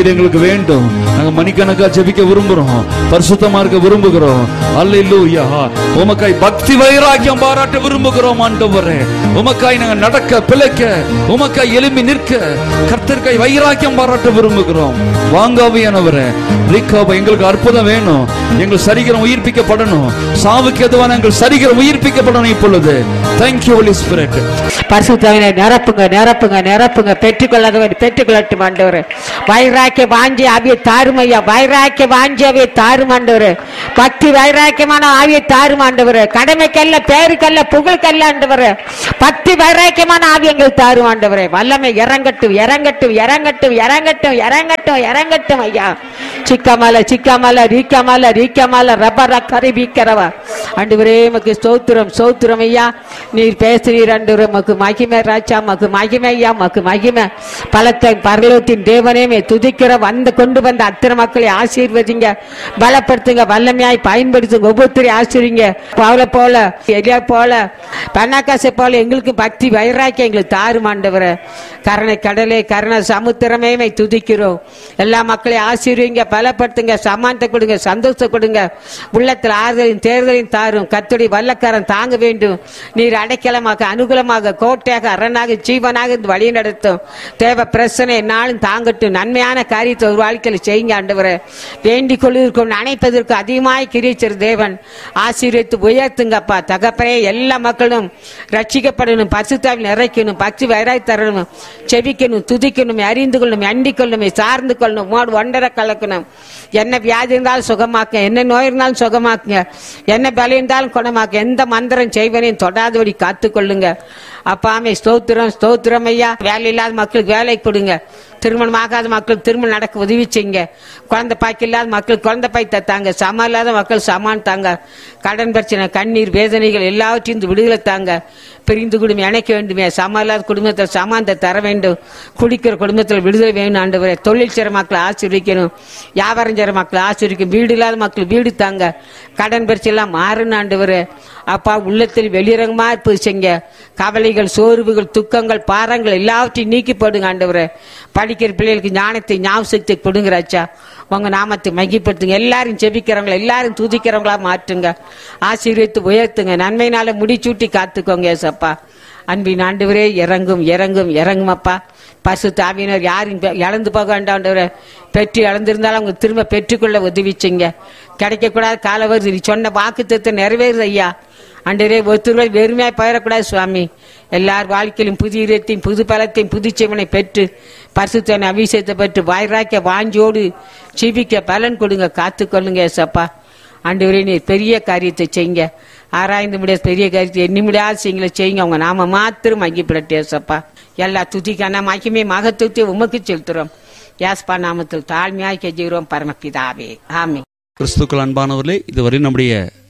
நீர் எங்களுக்கு வேண்டும் நாங்க மணிக்கணக்கா ஜெபிக்க விரும்புறோம் பரிசுத்தமா இருக்க விரும்புகிறோம் அல்லேலூயா உமக்காய் பக்தி வைராக்கியம் பாராட்ட விரும்புகிறோம் ஆண்டவரே உமக்காய் நாங்க நடக்க பிழைக்க உமக்காய் எலும்பி நிற்க கர்த்தர்க்காய் வைராக்கியம் பாராட்ட விரும்புகிறோம் வாங்காவியானவரே ரீகாபா எங்களுக்கு அற்புதம் வேணும் எங்கள் சரீரம் உயிர்ப்பிக்கப்படணும் சாவுக்கு எதுவான எங்கள் சரீரம் உயிர்ப்பிக்கப்படணும் இப்பொழுது தேங்க்யூ ஹோலி ஸ்பிரிட் பரிசுத்தவனை நிரப்புங்க நிரப்புங்க நிரப்புங்க பெற்றுக்கொள்ளாதவர் பெற்றுக்கொள்ளட்டும் ஆண்டவர் வைராக்கிய வாஞ்சி ஆவியை தாரும் ஐயா வைராக்கிய வாஞ்சி ஆவியை தாரும் ஆண்டவர் பக்தி வைராக்கியமான ஆவியை தாரும் ஆண்டவர் கடமைக்கல்ல பேருக்கல்ல புகழ்க்கல்ல ஆண்டவர் பக்தி வைராக்கியமான ஆவி எங்கள் தாரும் ஆண்டவர் வல்லமை இறங்கட்டும் இறங்கட்டும் இறங்கட்டும் இறங்கட்டும் இறங்கட்டும் இறங்கட்டும் ஐயா சிக்காமல சிக்காமல ரீக்காமல ரீக்காமல ரப்பர கரிபிக்கிறவா ஆண்டவரே மக்கு ஸ்தோத்திரம் ஸ்தோத்திரம் ஐயா நீர் பேசுறீர் ஆண்டவரே மக்கு மகிமை ராஜா மக்கு மகிமை ஐயா மக்கு மகிமை பலத்தை பரலோகத்தின் தேவனே மே துதிக்கிற வந்து கொண்டு வந்த அத்தனை மக்களை ஆசீர்வதிங்க பலப்படுத்துங்க வல்லமையாய் பயன்படுத்துங்க ஒவ்வொருத்தரையும் ஆசிரிங்க பவுல போல எலியா போல பன்னாக்காசை போல எங்களுக்கு பக்தி வைராக்கி எங்களுக்கு தாரும் ஆண்டவரே கருணை கடலே கருணை சமுத்திரமே மே துதிக்கிறோம் எல்லா மக்களையும் ஆசீர்வீங்க பலப்படுத்துங்க சமானத்தை கொடுங்க சந்தோஷத்தை கொடுங்க உள்ளத்தில் ஆறுதலையும் தேர்தலையும் தாரும் கத்துடைய வல்லக்காரன் தாங்க வேண்டும் நீர் அடைக்கலமாக அனுகூலமாக கோட்டையாக அரணாக ஜீவனாக இருந்து வழி நடத்தும் தேவ பிரச்சனை நாளும் தாங்கட்டும் நன்மையான காரியத்தை ஒரு வாழ்க்கையில் செய்யுங்க ஆண்டவரை வேண்டிக் கொள்வதற்கும் நினைப்பதற்கு அதிகமாய் கிரிச்சர் தேவன் ஆசீர்வதித்து உயர்த்துங்கப்பா தகப்பனே எல்லா மக்களும் ரட்சிக்கப்படணும் பசுத்தாவில் நிறைக்கணும் பக்தி வைராய் தரணும் செவிக்கணும் துதிக்கணும் அறிந்து கொள்ளணும் அண்டிக் கொள்ளணும் சார்ந்து கொள்ளணும் மோடு ஒன்றரை கலக்கணும் என்ன வியாதி இருந்தாலும் சுகமாக்க என்ன நோய் இருந்தாலும் சுகமாக்குங்க என்ன பலம் இருந்தாலும் குணமாக்க எந்த மந்திரம் செய்வனையும் தொடாதபடி காத்துக்கொள்ளுங்க அப்பாமே ஸ்தோத்திரம் ஸ்தோத்திரம் ஐயா வேலை இல்லாத மக்களுக்கு வேலை கொடுங்க திருமணம் ஆகாத மக்களுக்கு திருமணம் நடக்க உதவி செய்யுங்க குழந்தை பாய்க்கு இல்லாத மக்களுக்கு குழந்தை பாய் தத்தாங்க சமம் இல்லாத மக்கள் சமான் தாங்க கடன் பிரச்சனை கண்ணீர் வேதனைகள் எல்லாவற்றையும் இந்த விடுதலை தாங்க பிரிந்து குடும்பம் இணைக்க வேண்டுமே சமம் இல்லாத குடும்பத்தில் சமானத்தை தர வேண்டும் குடிக்கிற குடும்பத்தில் விடுதலை வேணும் ஆண்டவரே தொழில் செய்கிற மக்களை ஆசீர்விக்கணும் வியாபாரம் செய்கிற மக்களை ஆசீர்விக்கும் வீடு இல்லாத மக்கள் வீடு தாங்க கடன் பிரச்சனை எல்லாம் மாறுன்னு ஆண்டவரே அப்பா உள்ளத்தில் வெளிரங்கமா இருப்பது செய்ங்க கவலைகள் சோர்வுகள் துக்கங்கள் பாரங்கள் எல்லாவற்றையும் நீக்கி போடுங்க ஆண்டவரே படிக்கிற பிள்ளைகளுக்கு ஞானத்தை ஞாபகத்தை கொடுங்க ராச்சா உங்க நாமத்தை மகிப்படுத்துங்க எல்லாரும் செபிக்கிறவங்கள எல்லாரும் துதிக்கிறவங்களா மாற்றுங்க ஆசீர்வித்து உயர்த்துங்க நன்மையினால முடிச்சூட்டி காத்துக்கோங்க ஏசப்பா அன்பின் ஆண்டவரே இறங்கும் இறங்கும் இறங்கும் அப்பா பசு தாவியினர் யாரும் பெ- இழந்து போக வேண்டாண்டவரே பெற்று இழந்திருந்தாலும் அவங்க திரும்ப பெற்றுக்கொள்ள உதவி செய்யுங்க கிடைக்கக்கூடாத கால வருது நீ சொன்ன வாக்கு நிறைவேறுது ஐயா அண்டரே ஒருத்தர் வெறுமையாய் போயிடக்கூடாது சுவாமி எல்லார் வாழ்க்கையிலும் புதிய இடத்தையும் புது பலத்தையும் புது சிவனை பெற்று பரிசுத்தனை அபிஷேகத்தை பெற்று வாய்ராக்க வாஞ்சோடு ஜீவிக்க பலன் கொடுங்க காத்துக்கொள்ளுங்க ஏசப்பா ஆண்டவரே நீர் பெரிய காரியத்தை செய்யுங்க ஆராய்ந்து முடியாத பெரிய காரியத்தை எண்ணி முடியாத செய்யுங்கள செய்யுங்க அவங்க நாம மாத்திரம் மகிப்பிடட்டு ஏசப்பா எல்லா துதிக்கான மகிமே மகத்துவத்தை உமக்கு செலுத்துறோம் யாஸ்பா நாமத்தில் தாழ்மையாய் கெஞ்சுகிறோம் பரமபிதாவே ஆமே கிறிஸ்துக்கள் அன்பானவர்களே இதுவரை நம்முடைய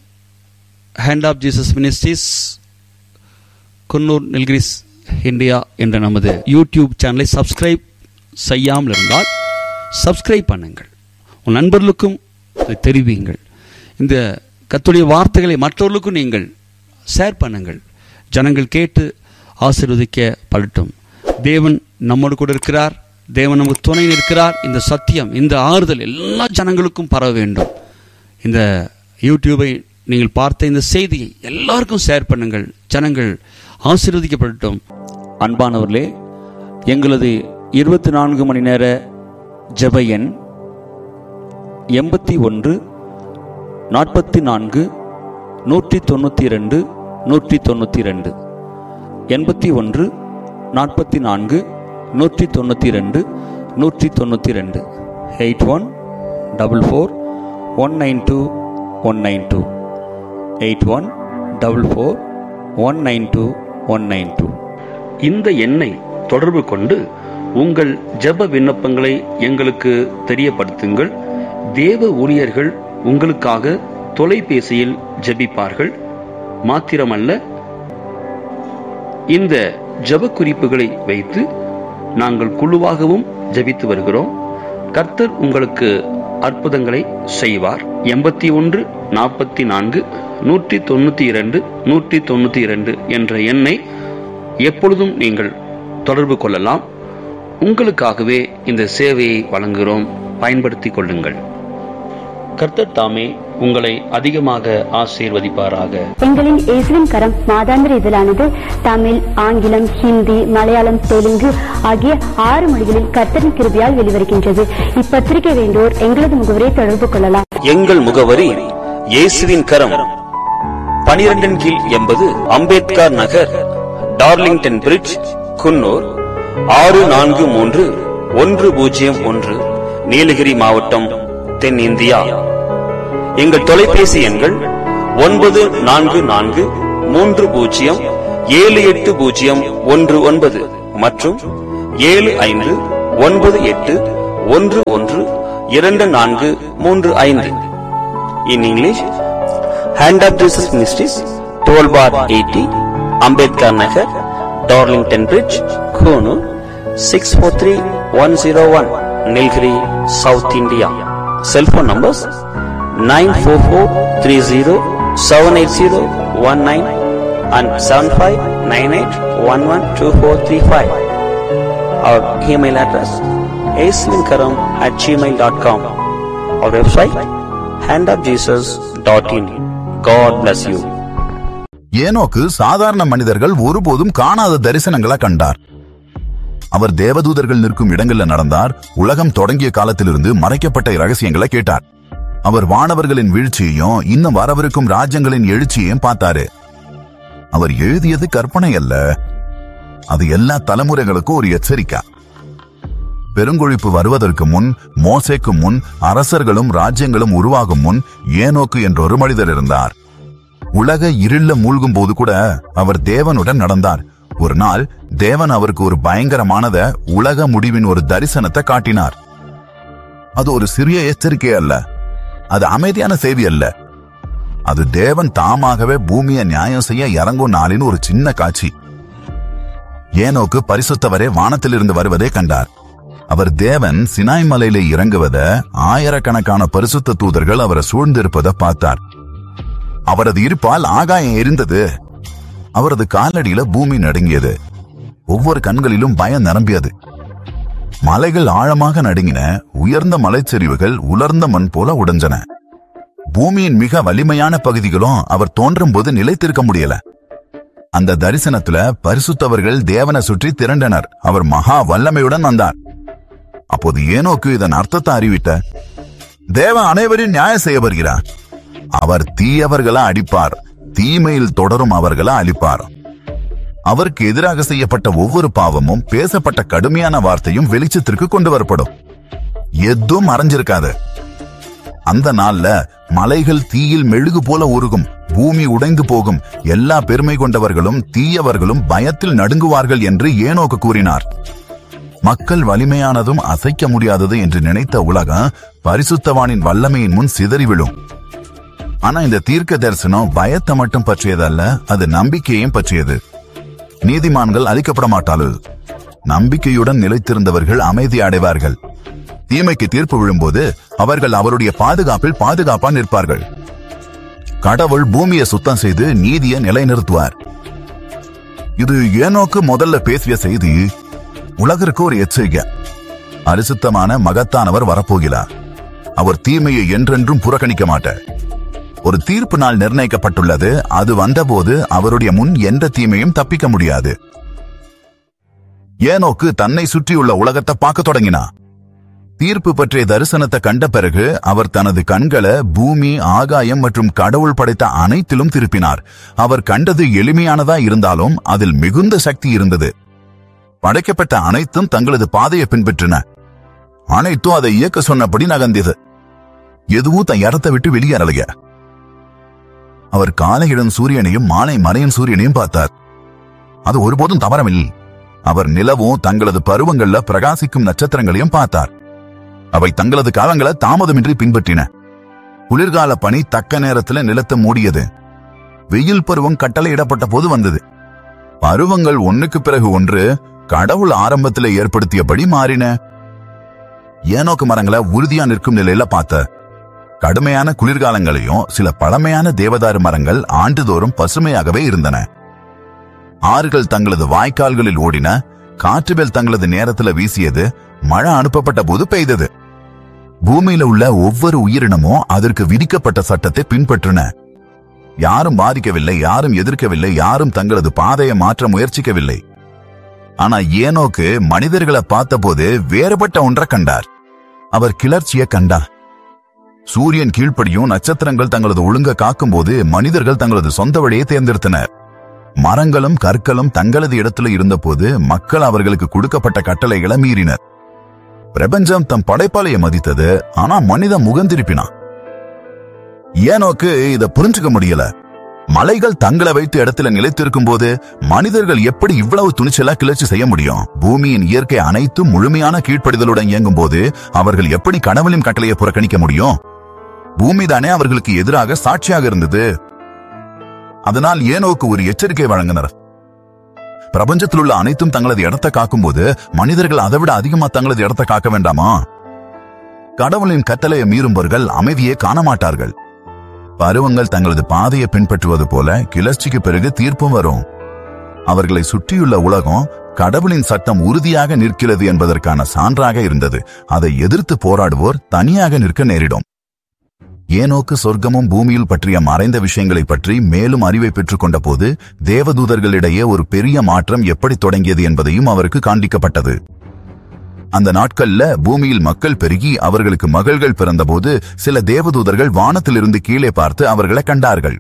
hand of Jesus ministries Coonoor Nilgiris India என்ற நமது யூடியூப் சேனலை சப்ஸ்கிரைப் செய்யாமல் இருந்தால் சப்ஸ்கிரைப் பண்ணுங்கள் உன் நண்பர்களுக்கும் இதை தெரிவியுங்கள் இந்த கத்துடைய வார்த்தைகளை மற்றவர்களுக்கும் நீங்கள் ஷேர் பண்ணுங்கள் ஜனங்கள் கேட்டு ஆசீர்வதிக்க படட்டும் தேவன் நம்மோடு கூட இருக்கிறார் தேவன் நமக்கு துணை இருக்கிறார் இந்த சத்தியம் இந்த ஆறுதல் எல்லா ஜனங்களுக்கும் பரவ வேண்டும் இந்த யூடியூபை நீங்கள் பார்த்த இந்த செய்தியை எல்லாருக்கும் ஷேர் பண்ணுங்கள் ஜனங்கள் ஆசீர்வதிக்கப்படட்டும் அன்பானவர்களே எங்களது இருபத்தி நான்கு மணி நேர ஜெப எண் எண்பத்தி ஒன்று நாற்பத்தி நான்கு நூற்றி தொண்ணூற்றி ரெண்டு நூற்றி தொண்ணூற்றி ரெண்டு எண்பத்தி ஒன்று நாற்பத்தி நான்கு நூற்றி தொண்ணூற்றி ரெண்டு நூற்றி தொண்ணூற்றி ரெண்டு eight one double four one nine two one nine two eight one double four one nine two one nine two இந்த எண்ணை தொடர்பு கொண்டு உங்கள் ஜெப விண்ணப்பங்களை எங்களுக்கு தெரியப்படுத்துங்கள் தேவ ஊழியர்கள் உங்களுக்காக தொலைபேசியில் ஜெபிப்பார்கள் மாத்திரமல்ல இந்த ஜெப குறிப்புகளை வைத்து நாங்கள் குழுவாகவும் ஜெபித்து வருகிறோம் கர்த்தர் உங்களுக்கு அற்புதங்களை செய்வார் எண்பத்தி ஒன்று நாற்பத்தி நான்கு நூற்றி தொண்ணூத்தி இரண்டு நூற்றி தொண்ணூத்தி இரண்டு என்ற எண்ணை எப்பொழுதும் நீங்கள் தொடர்பு கொள்ளலாம் உங்களுக்காகவே இந்த சேவையை வழங்குகிறோம் பயன்படுத்திக் கொள்ளுங்கள் கர்த்தர் தாமே உங்களை அதிகமாக ஆசீர்வதிப்பாராக எங்களின் இயேசுவின் கரம் மாதாந்திர இதழானது தமிழ் ஆங்கிலம் ஹிந்தி மலையாளம் தெலுங்கு ஆகிய ஆறு மொழிகளில் கர்த்தரின் கிருபையால் வெளிவருகின்றது இப்பத்திரிகை வேண்டோர் எங்களது முகவரை தொடர்பு கொள்ளலாம் எங்கள் முகவரி இயேசுவின் கரம் பனிரெண்டின் கீழ் எண்பது அம்பேத்கர் நகர் டார்லிங்டன் பிரிட்ஜ் குன்னூர் ஆறு நான்கு மூன்று ஒன்று பூஜ்ஜியம் ஒன்று நீலகிரி மாவட்டம் தென்னிந்தியா எங்கள் தொலைபேசி எண்கள் ஒன்பது நான்கு நான்கு மூன்று பூஜ்ஜியம் ஏழு எட்டு பூஜ்ஜியம் ஒன்று ஒன்பது மற்றும் ஏழு ஐந்து ஒன்பது எட்டு ஒன்று ஒன்று இரண்டு நான்கு மூன்று ஐந்து in English hand of Jesus ministries twelve bar eighty Ambedkar Nagar Darlington bridge Coonoor six four three one zero one Nilgiri south India cellphone numbers nine four four three zero seven eight zero one nine and seven five nine eight one one two four three five our email address aslinkaram at gmail.com our website handofjesus.in god bless you ஏனோக்கு சாதாரண மனிதர்கள் ஒருபோதும் காணாத தரிசனங்களை கண்டார் அவர் தேவதூதர்கள் நிற்கும் இடங்கள்ல நடந்தார் உலகம் தொடங்கிய காலத்திலிருந்து மறைக்கப்பட்ட ரகசியங்களை கேட்டார் அவர் வானவர்களின் வீழ்ச்சியையும் இன்னும் வரவிருக்கும் ராஜ்யங்களின் எழுச்சியையும் பார்த்தாரு அவர் எழுதியது கற்பனை அல்ல அது எல்லா தலைமுறைகளுக்கும் ஒரு எச்சரிக்கை பெருங்கொழிப்பு வருவதற்கு முன் மோசேக்கு முன் அரசர்களும் ராஜ்யங்களும் உருவாகும் முன் ஏனோக்கு என்ற ஒரு மனிதர் இருந்தார் உலக இருள மூழ்கும் போது கூட அவர் தேவனுடன் நடந்தார் ஒரு நாள் தேவன் அவருக்கு ஒரு பயங்கரமானத உலக முடிவின் ஒரு தரிசனத்தை காட்டினார் அது ஒரு சிறிய எச்சரிக்கை அல்ல அது அமைதியான செய்தி அல்ல அது தேவன் தாமாகவே பூமியை நியாயம் செய்ய இறங்கும் நாளின் ஒரு சின்ன காட்சி ஏனோக்கு பரிசுத்தவரே வானத்திலிருந்து வருவதை கண்டார் அவர் தேவன் சினாய் மலையில இறங்குவத ஆயிரக்கணக்கான பரிசுத்த தூதர்கள் அவரை சூழ்ந்திருப்பதை பார்த்தார் அவரது இருப்பால் ஆகாயம் எரிந்தது அவரது காலடியில பூமி நடுங்கியது ஒவ்வொரு கண்களிலும் பயம் நிரம்பியது மலைகள் ஆழமாக நடுங்கின உயர்ந்த மலைச்சரிவுகள் உலர்ந்த மண் போல உடைஞ்சன பூமியின் மிக வலிமையான பகுதிகளும் அவர் தோன்றும் போது நிலைத்திருக்க முடியல அந்த தரிசனத்துல பரிசுத்தவர்கள் தேவனை சுற்றி திரண்டனர் அவர் மகா வல்லமையுடன் வந்தார் அப்போது ஏனோக்கு இதன் அர்த்தத்தை அறிவித்த தேவன் அனைவரையும் நியாயம் செய்ய வருகிறார் அவர் தீயவர்களை அடிப்பார் தீமையில் தொடரும் அவர்களை அழிப்பார் அவருக்கு எதிராக செய்யப்பட்ட ஒவ்வொரு பாவமும் பேசப்பட்ட கடுமையான வார்த்தையும் வெளிச்சத்திற்கு கொண்டு வரப்படும் எதுவும் மறைஞ்சிருக்காது அந்த நாள்ல மலைகள் தீயில் மெழுகு போல உருகும் பூமி உடைந்து போகும் எல்லா பெருமை கொண்டவர்களும் தீயவர்களும் பயத்தில் நடுங்குவார்கள் என்று ஏனோக்கு கூறினார் மக்கள் வலிமையானதும் அசைக்க முடியாதது என்று நினைத்த உலகம் பரிசுத்தவானின் வல்லமையின் முன் சிதறி விழும் ஆனா இந்த தீர்க்க தரிசனம் பயத்தை மட்டும் பற்றியதல்ல அது நம்பிக்கையையும் பற்றியது நீதிமான்கள் அழிக்கப்பட மாட்டார்கள் நம்பிக்கையுடன் நிலைத்திருந்தவர்கள் அமைதி அடைவார்கள் தீமைக்கு தீர்ப்பு விழும்போது அவர்கள் அவருடைய பாதுகாப்பில் பாதுகாப்பா நிற்பார்கள் கடவுள் பூமியை சுத்தம் செய்து நீதியை நிலைநிறுத்துவார் இது ஏனோக்கு முதல்ல பேசிய செய்தி உலகிற்கு ஒரு எச்சரிக்கை அரிசுத்தமான மகத்தானவர் வரப்போகிறார் அவர் தீமையை என்றென்றும் புறக்கணிக்க மாட்டார் ஒரு தீர்ப்பு நாள் நிர்ணயிக்கப்பட்டுள்ளது அது வந்தபோது அவருடைய முன் எந்த தீமையும் தப்பிக்க முடியாது ஏனோக்கு தன்னை சுற்றியுள்ள உலகத்தை பார்க்க தொடங்கினா தீர்ப்பு பற்றிய தரிசனத்தை கண்ட பிறகு அவர் தனது கண்களை பூமி ஆகாயம் மற்றும் கடவுள் படைத்த அனைத்திலும் திருப்பினார் அவர் கண்டது எளிமையானதா இருந்தாலும் அதில் மிகுந்த சக்தி இருந்தது படைக்கப்பட்ட அனைத்தும் தங்களது பாதையை பின்பற்றின அனைத்தும் அதை இயக்க சொன்னபடி நகர்ந்தது எதுவும் தன் இடத்தை விட்டு வெளியேறலைய அவர் காலையிடம் சூரியனையும் மாலை மறையும் சூரியனையும் பார்த்தார் அது ஒருபோதும் தவறமில்லை அவர் நிலவும் தங்களது பருவங்கள்ல பிரகாசிக்கும் நட்சத்திரங்களையும் பார்த்தார் அவை தங்களது காலங்களை தாமதமின்றி பின்பற்றின குளிர்கால பனி தக்க நேரத்துல நிலத்தை மூடியது வெயில் பருவம் கட்டளையிடப்பட்ட போது வந்தது பருவங்கள் ஒண்ணுக்கு பிறகு ஒன்று கடவுள் ஆரம்பத்தில் ஏற்படுத்தியபடி மாறின ஏனோக்கு மரங்களை உறுதியா நிற்கும் நிலையில பார்த்த கடுமையான குளிர்காலங்களையும் சில பழமையான தேவதாரு மரங்கள் ஆண்டுதோறும் பசுமையாகவே இருந்தன ஆறுகள் தங்களது வாய்க்கால்களில் ஓடின காற்றுவேல் தங்களது நேரத்துல வீசியது மழை அனுப்பப்பட்ட போது பெய்தது பூமியில உள்ள ஒவ்வொரு உயிரினமும் அதற்கு விதிக்கப்பட்ட சட்டத்தை பின்பற்றின யாரும் பாதிக்கவில்லை யாரும் எதிர்க்கவில்லை யாரும் தங்களது பாதையை மாற்ற முயற்சிக்கவில்லை ஆனா ஏனோக்கு மனிதர்களை பார்த்தபோது வேறுபட்ட ஒன்றை கண்டார் அவர் கிளர்ச்சியை கண்டார் சூரியன் கீழ்ப்படியும் நட்சத்திரங்கள் தங்களது ஒழுங்க காக்கும்போது மனிதர்கள் தங்களது சொந்த வழியை தேர்ந்தெடுத்தனர் மரங்களும் கற்களும் தங்களது இடத்துல இருந்தபோது மக்கள் அவர்களுக்கு கொடுக்கப்பட்ட கட்டளைகளை மீறினர் பிரபஞ்சம் தம் படைப்பாளைய மதித்தது ஆனா மனிதன் முகந்திருப்பினான் ஏனோக்கு இத புரிஞ்சுக்க முடியல மலைகள் தங்களை வைத்த இடத்துல நிலைத்திருக்கும் போது மனிதர்கள் எப்படி இவ்வளவு துணிச்சலா கிளர்ச்சி செய்ய முடியும் பூமியின் இயற்கை அனைத்தும் முழுமையான கீழ்ப்படிதலுடன் இயங்கும் போது அவர்கள் எப்படி கடவுளின் கட்டளையை புறக்கணிக்க முடியும் பூமி தானே அவர்களுக்கு எதிராக சாட்சியாக இருந்தது அதனால் ஏனோக்கு ஒரு எச்சரிக்கை வழங்கினர் பிரபஞ்சத்தில் உள்ள அனைத்தும் தங்களது இடத்தை காக்கும்போது மனிதர்கள் அதை விட அதிகமா தங்களது இடத்தை காக்க வேண்டாமா கடவுளின் கட்டளையை மீறும்பவர்கள் அமைதியை காண மாட்டார்கள் பருவங்கள் தங்களது பாதையை பின்பற்றுவது போல கிளர்ச்சிக்கு பிறகு தீர்ப்பும் வரும் அவர்களை சுற்றியுள்ள உலகம் கடவுளின் சட்டம் உறுதியாக நிற்கிறது என்பதற்கான சான்றாக இருந்தது அதை எதிர்த்து போராடுவோர் தனியாக நிற்க நேரிடும் ஏனோக்கு சொர்க்கமும் பூமியில் பற்றிய மறைந்த விஷயங்களை பற்றி மேலும் அறிவை பெற்றுக் கொண்ட போது தேவதூதர்களிடையே ஒரு பெரிய மாற்றம் எப்படி தொடங்கியது என்பதையும் அவருக்கு காண்பிக்கப்பட்டது அந்த நாட்கள்ல பூமியில் மக்கள் பெருகி அவர்களுக்கு மகள்கள் பிறந்தபோது சில தேவதூதர்கள் வானத்திலிருந்து கீழே பார்த்து அவர்களை கண்டார்கள்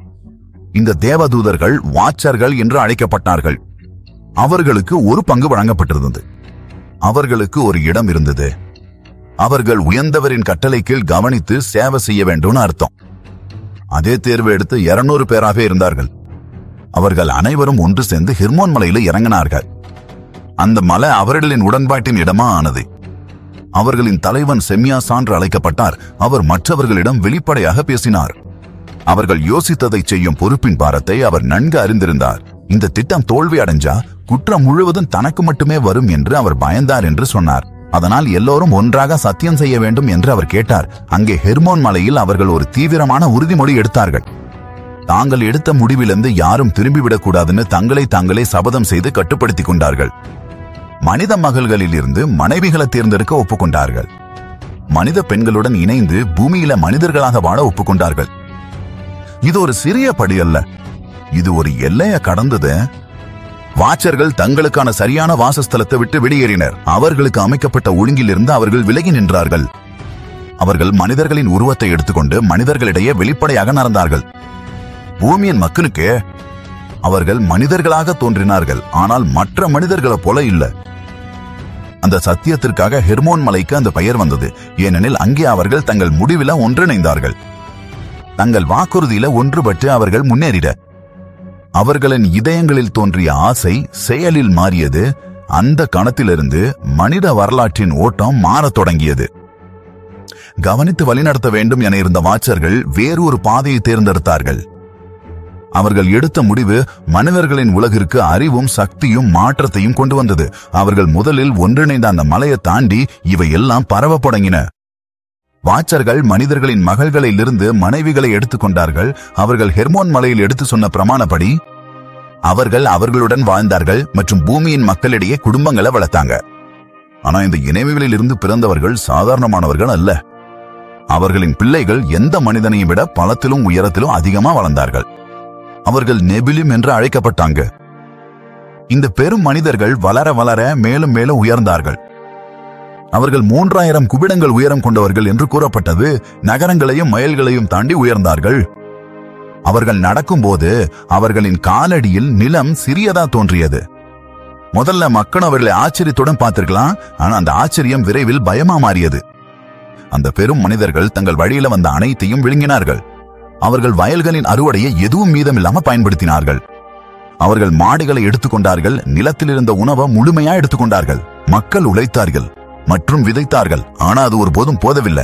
இந்த தேவதூதர்கள் வாச்சர்கள் என்று அழைக்கப்பட்டார்கள் அவர்களுக்கு ஒரு பங்கு வழங்கப்பட்டிருந்தது அவர்களுக்கு ஒரு இடம் இருந்தது அவர்கள் உயர்ந்தவரின் கட்டளை கீழ் கவனித்து சேவை செய்ய வேண்டும்னு அர்த்தம் அதே தேர்வு எடுத்து இருநூறு பேராக இருந்தார்கள் அவர்கள் அனைவரும் ஒன்று சேர்ந்து ஹிர்மோன் மலையில இறங்கினார்கள் அந்த மலை அவர்களின் உடன்பாட்டின் இடமா ஆனது அவர்களின் தலைவன் செம்யா சான்று அழைக்கப்பட்டார் அவர் மற்றவர்களிடம் வெளிப்படையாக பேசினார் அவர்கள் யோசித்ததை செய்யும் பொறுப்பின் பாரத்தை அவர் நன்கு அறிந்திருந்தார் இந்த திட்டம் தோல்வி அடைஞ்சா குற்றம் முழுவதும் தனக்கு மட்டுமே வரும் என்று அவர் பயந்தார் என்று சொன்னார் அதனால் எல்லோரும் ஒன்றாக சத்தியம் செய்ய வேண்டும் என்று அவர் கேட்டார் அங்கே ஹெர்மோன் மலையில் அவர்கள் ஒரு தீவிரமான உறுதிமொழி எடுத்தார்கள் தாங்கள் எடுத்த முடிவிலிருந்து யாரும் திரும்பிவிடக் கூடாதுன்னு தங்களை தாங்களே சபதம் செய்து கட்டுப்படுத்திக் கொண்டார்கள் மனித மகள்களில் இருந்து மனைவிகளை தேர்ந்தெடுக்க ஒப்புக்கொண்டார்கள் மனித பெண்களுடன் இணைந்து பூமியில மனிதர்களாக வாழ ஒப்புக்கொண்டார்கள் இது ஒரு சிறிய படி அல்ல இது ஒரு எல்லைய கடந்தது வாச்சர்கள் தங்களுக்கான சரியான வாசஸ்தலத்தை விட்டு வெளியேறினர் அவர்களுக்கு அமைக்கப்பட்ட ஒழுங்கிலிருந்து அவர்கள் விலகி நின்றார்கள் அவர்கள் மனிதர்களின் உருவத்தை எடுத்துக்கொண்டு மனிதர்களிடையே வெளிப்படையாக நடந்தார்கள் பூமியின் மக்களுக்கு அவர்கள் மனிதர்களாக தோன்றினார்கள் ஆனால் மற்ற மனிதர்களைப் போல இல்ல அந்த சத்தியத்திற்காக ஹெர்மோன் மலைக்கு அந்த பெயர் வந்தது ஏனெனில் அங்கே அவர்கள் தங்கள் முடிவில ஒன்றிணைந்தார்கள் தங்கள் வாக்குறுதியில ஒன்றுபட்டு அவர்கள் முன்னேறிட அவர்களின் இதயங்களில் தோன்றிய ஆசை செயலில் மாறியது அந்த கணத்திலிருந்து மனித வரலாற்றின் ஓட்டம் மாறத் தொடங்கியது கவனித்து வழிநடத்த வேண்டும் என இருந்த வாச்சர்கள் வேறு ஒரு பாதையை தேர்ந்தெடுத்தார்கள் அவர்கள் எடுத்த முடிவு மனிதர்களின் உலகிற்கு அறிவும் சக்தியும் மாற்றத்தையும் கொண்டு வந்தது அவர்கள் முதலில் ஒன்றிணைந்த அந்த மலையை தாண்டி இவை எல்லாம் பரவப் தொடங்கின வாச்சர்கள் மனிதர்களின் மகள்களிலிருந்து மனைவிகளை எடுத்துக்கொண்டார்கள் அவர்கள் ஹெர்மோன் மலையில் எடுத்து சொன்ன பிரமாணப்படி அவர்கள் அவர்களுடன் வாழ்ந்தார்கள் மற்றும் பூமியின் மக்களிடையே குடும்பங்களை வளர்த்தாங்க ஆனா இந்த இணைவுகளில் இருந்து பிறந்தவர்கள் சாதாரணமானவர்கள் அல்ல அவர்களின் பிள்ளைகள் எந்த மனிதனையும் விட பலத்திலும் உயரத்திலும் அதிகமா வளர்ந்தார்கள் அவர்கள் நெபிலிம் என்று அழைக்கப்பட்டாங்க இந்த பெரும் மனிதர்கள் வளர வளர மேலும் மேலும் உயர்ந்தார்கள் அவர்கள் மூன்றாயிரம் குபிடங்கள் உயரம் கொண்டவர்கள் என்று கூறப்பட்டது நகரங்களையும் மயல்களையும் தாண்டி உயர்ந்தார்கள் அவர்கள் நடக்கும்போது அவர்களின் காலடியில் நிலம் சிறியதா தோன்றியது முதல்ல மக்கள் அவர்களை ஆச்சரியத்துடன் பார்த்திருக்கலாம் ஆனா அந்த ஆச்சரியம் விரைவில் பயமா மாறியது அந்த பெரும் மனிதர்கள் தங்கள் வழியில வந்த அனைத்தையும் விழுங்கினார்கள் அவர்கள் வயல்களின் அறுவடையை எதுவும் மீதமில்லாம பயன்படுத்தினார்கள் அவர்கள் மாடுகளை எடுத்துக்கொண்டார்கள் நிலத்தில் இருந்த உணவை முழுமையா எடுத்துக்கொண்டார்கள் மக்கள் உழைத்தார்கள் மற்றும் விதைத்தார்கள் ஆனா அது ஒருபோதும் போதவில்லை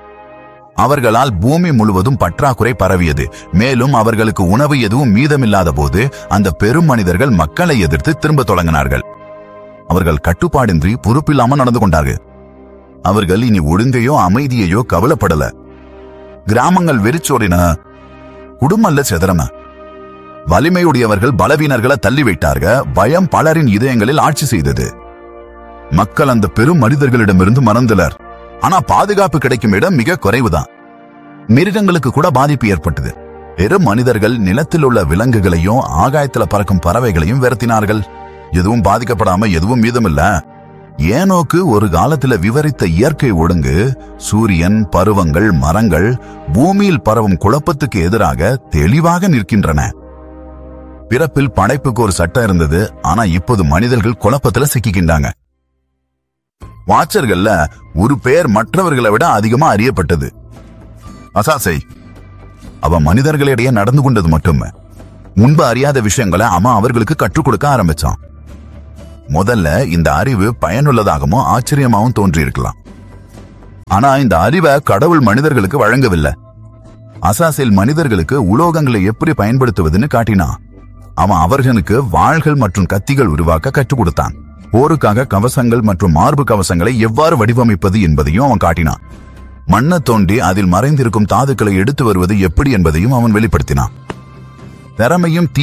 அவர்களால் பூமி முழுவதும் பற்றாக்குறை பரவியது மேலும் அவர்களுக்கு உணவு எதுவும் மீதமில்லாத போது அந்த பெரும் மனிதர்கள் மக்களை எதிர்த்து திரும்ப தொடங்கினார்கள் அவர்கள் கட்டுப்பாடின்றி பொறுப்பில்லாம நடந்து கொண்டார்கள் அவர்கள் இனி ஒழுங்கையோ அமைதியையோ கவலைப்படல கிராமங்கள் வெறிச்சோடின குடும்பம்ல செதறம வலிமையுடையவர்கள் பலவீனர்களை தள்ளி வைத்தார்கள் பயம் பலரின் இதயங்களில் ஆட்சி செய்தது மக்கள் அந்த பெரும் மனிதர்களிடமிருந்து மறந்தனர் ஆனா பாதுகாப்பு கிடைக்கும் இடம் மிக குறைவுதான் மிருகங்களுக்கு கூட பாதிப்பு ஏற்பட்டது பெரும் மனிதர்கள் நிலத்தில் உள்ள விலங்குகளையும் ஆகாயத்துல பறக்கும் பறவைகளையும் விரட்டினார்கள் எதுவும் பாதிக்கப்படாம எதுவும் மீதமில்ல ஏனோக்கு ஒரு காலத்துல விவரித்த இயற்கை ஒழுங்கு சூரியன் பருவங்கள் மரங்கள் பூமியில் பரவும் குழப்பத்துக்கு எதிராக தெளிவாக நிற்கின்றன பிறப்பில் படைப்புக்கு ஒரு சட்டம் இருந்தது ஆனா இப்போது மனிதர்கள் குழப்பத்துல சிக்கிக்கின்றாங்க வாட்சர்கள்ல ஒரு பேர் மற்றவர்களை விட அதிகமா அறியப்பட்டது அசாசை அவன் மனிதர்களிடையே நடந்து கொண்டது மட்டுமே முன்பு அறியாத விஷயங்களை அவன் அவர்களுக்கு கற்றுக் கொடுக்க ஆரம்பிச்சான் முதல்ல இந்த அறிவு பயனுள்ளதாகவும் ஆச்சரியமாகவும் தோன்றியிருக்கலாம் ஆனா இந்த அறிவை கடவுள் மனிதர்களுக்கு வழங்கவில்லை அசாசில் மனிதர்களுக்கு உலோகங்களை எப்படி பயன்படுத்துவதுன்னு காட்டினான் அவன் அவர்களுக்கு வாள்கள் மற்றும் கத்திகள் உருவாக்க கற்றுக் கொடுத்தான் போருக்காக கவசங்கள் மற்றும் மார்பு கவசங்களை எவ்வாறு வடிவமைப்பது என்பதையும் அவன் காட்டினான் மண்ணை தோண்டி அதில் மறைந்திருக்கும் தாதுக்களை எடுத்து வருவது எப்படி என்பதையும் அவன் வெளிப்படுத்தினான் திறமையும் தீ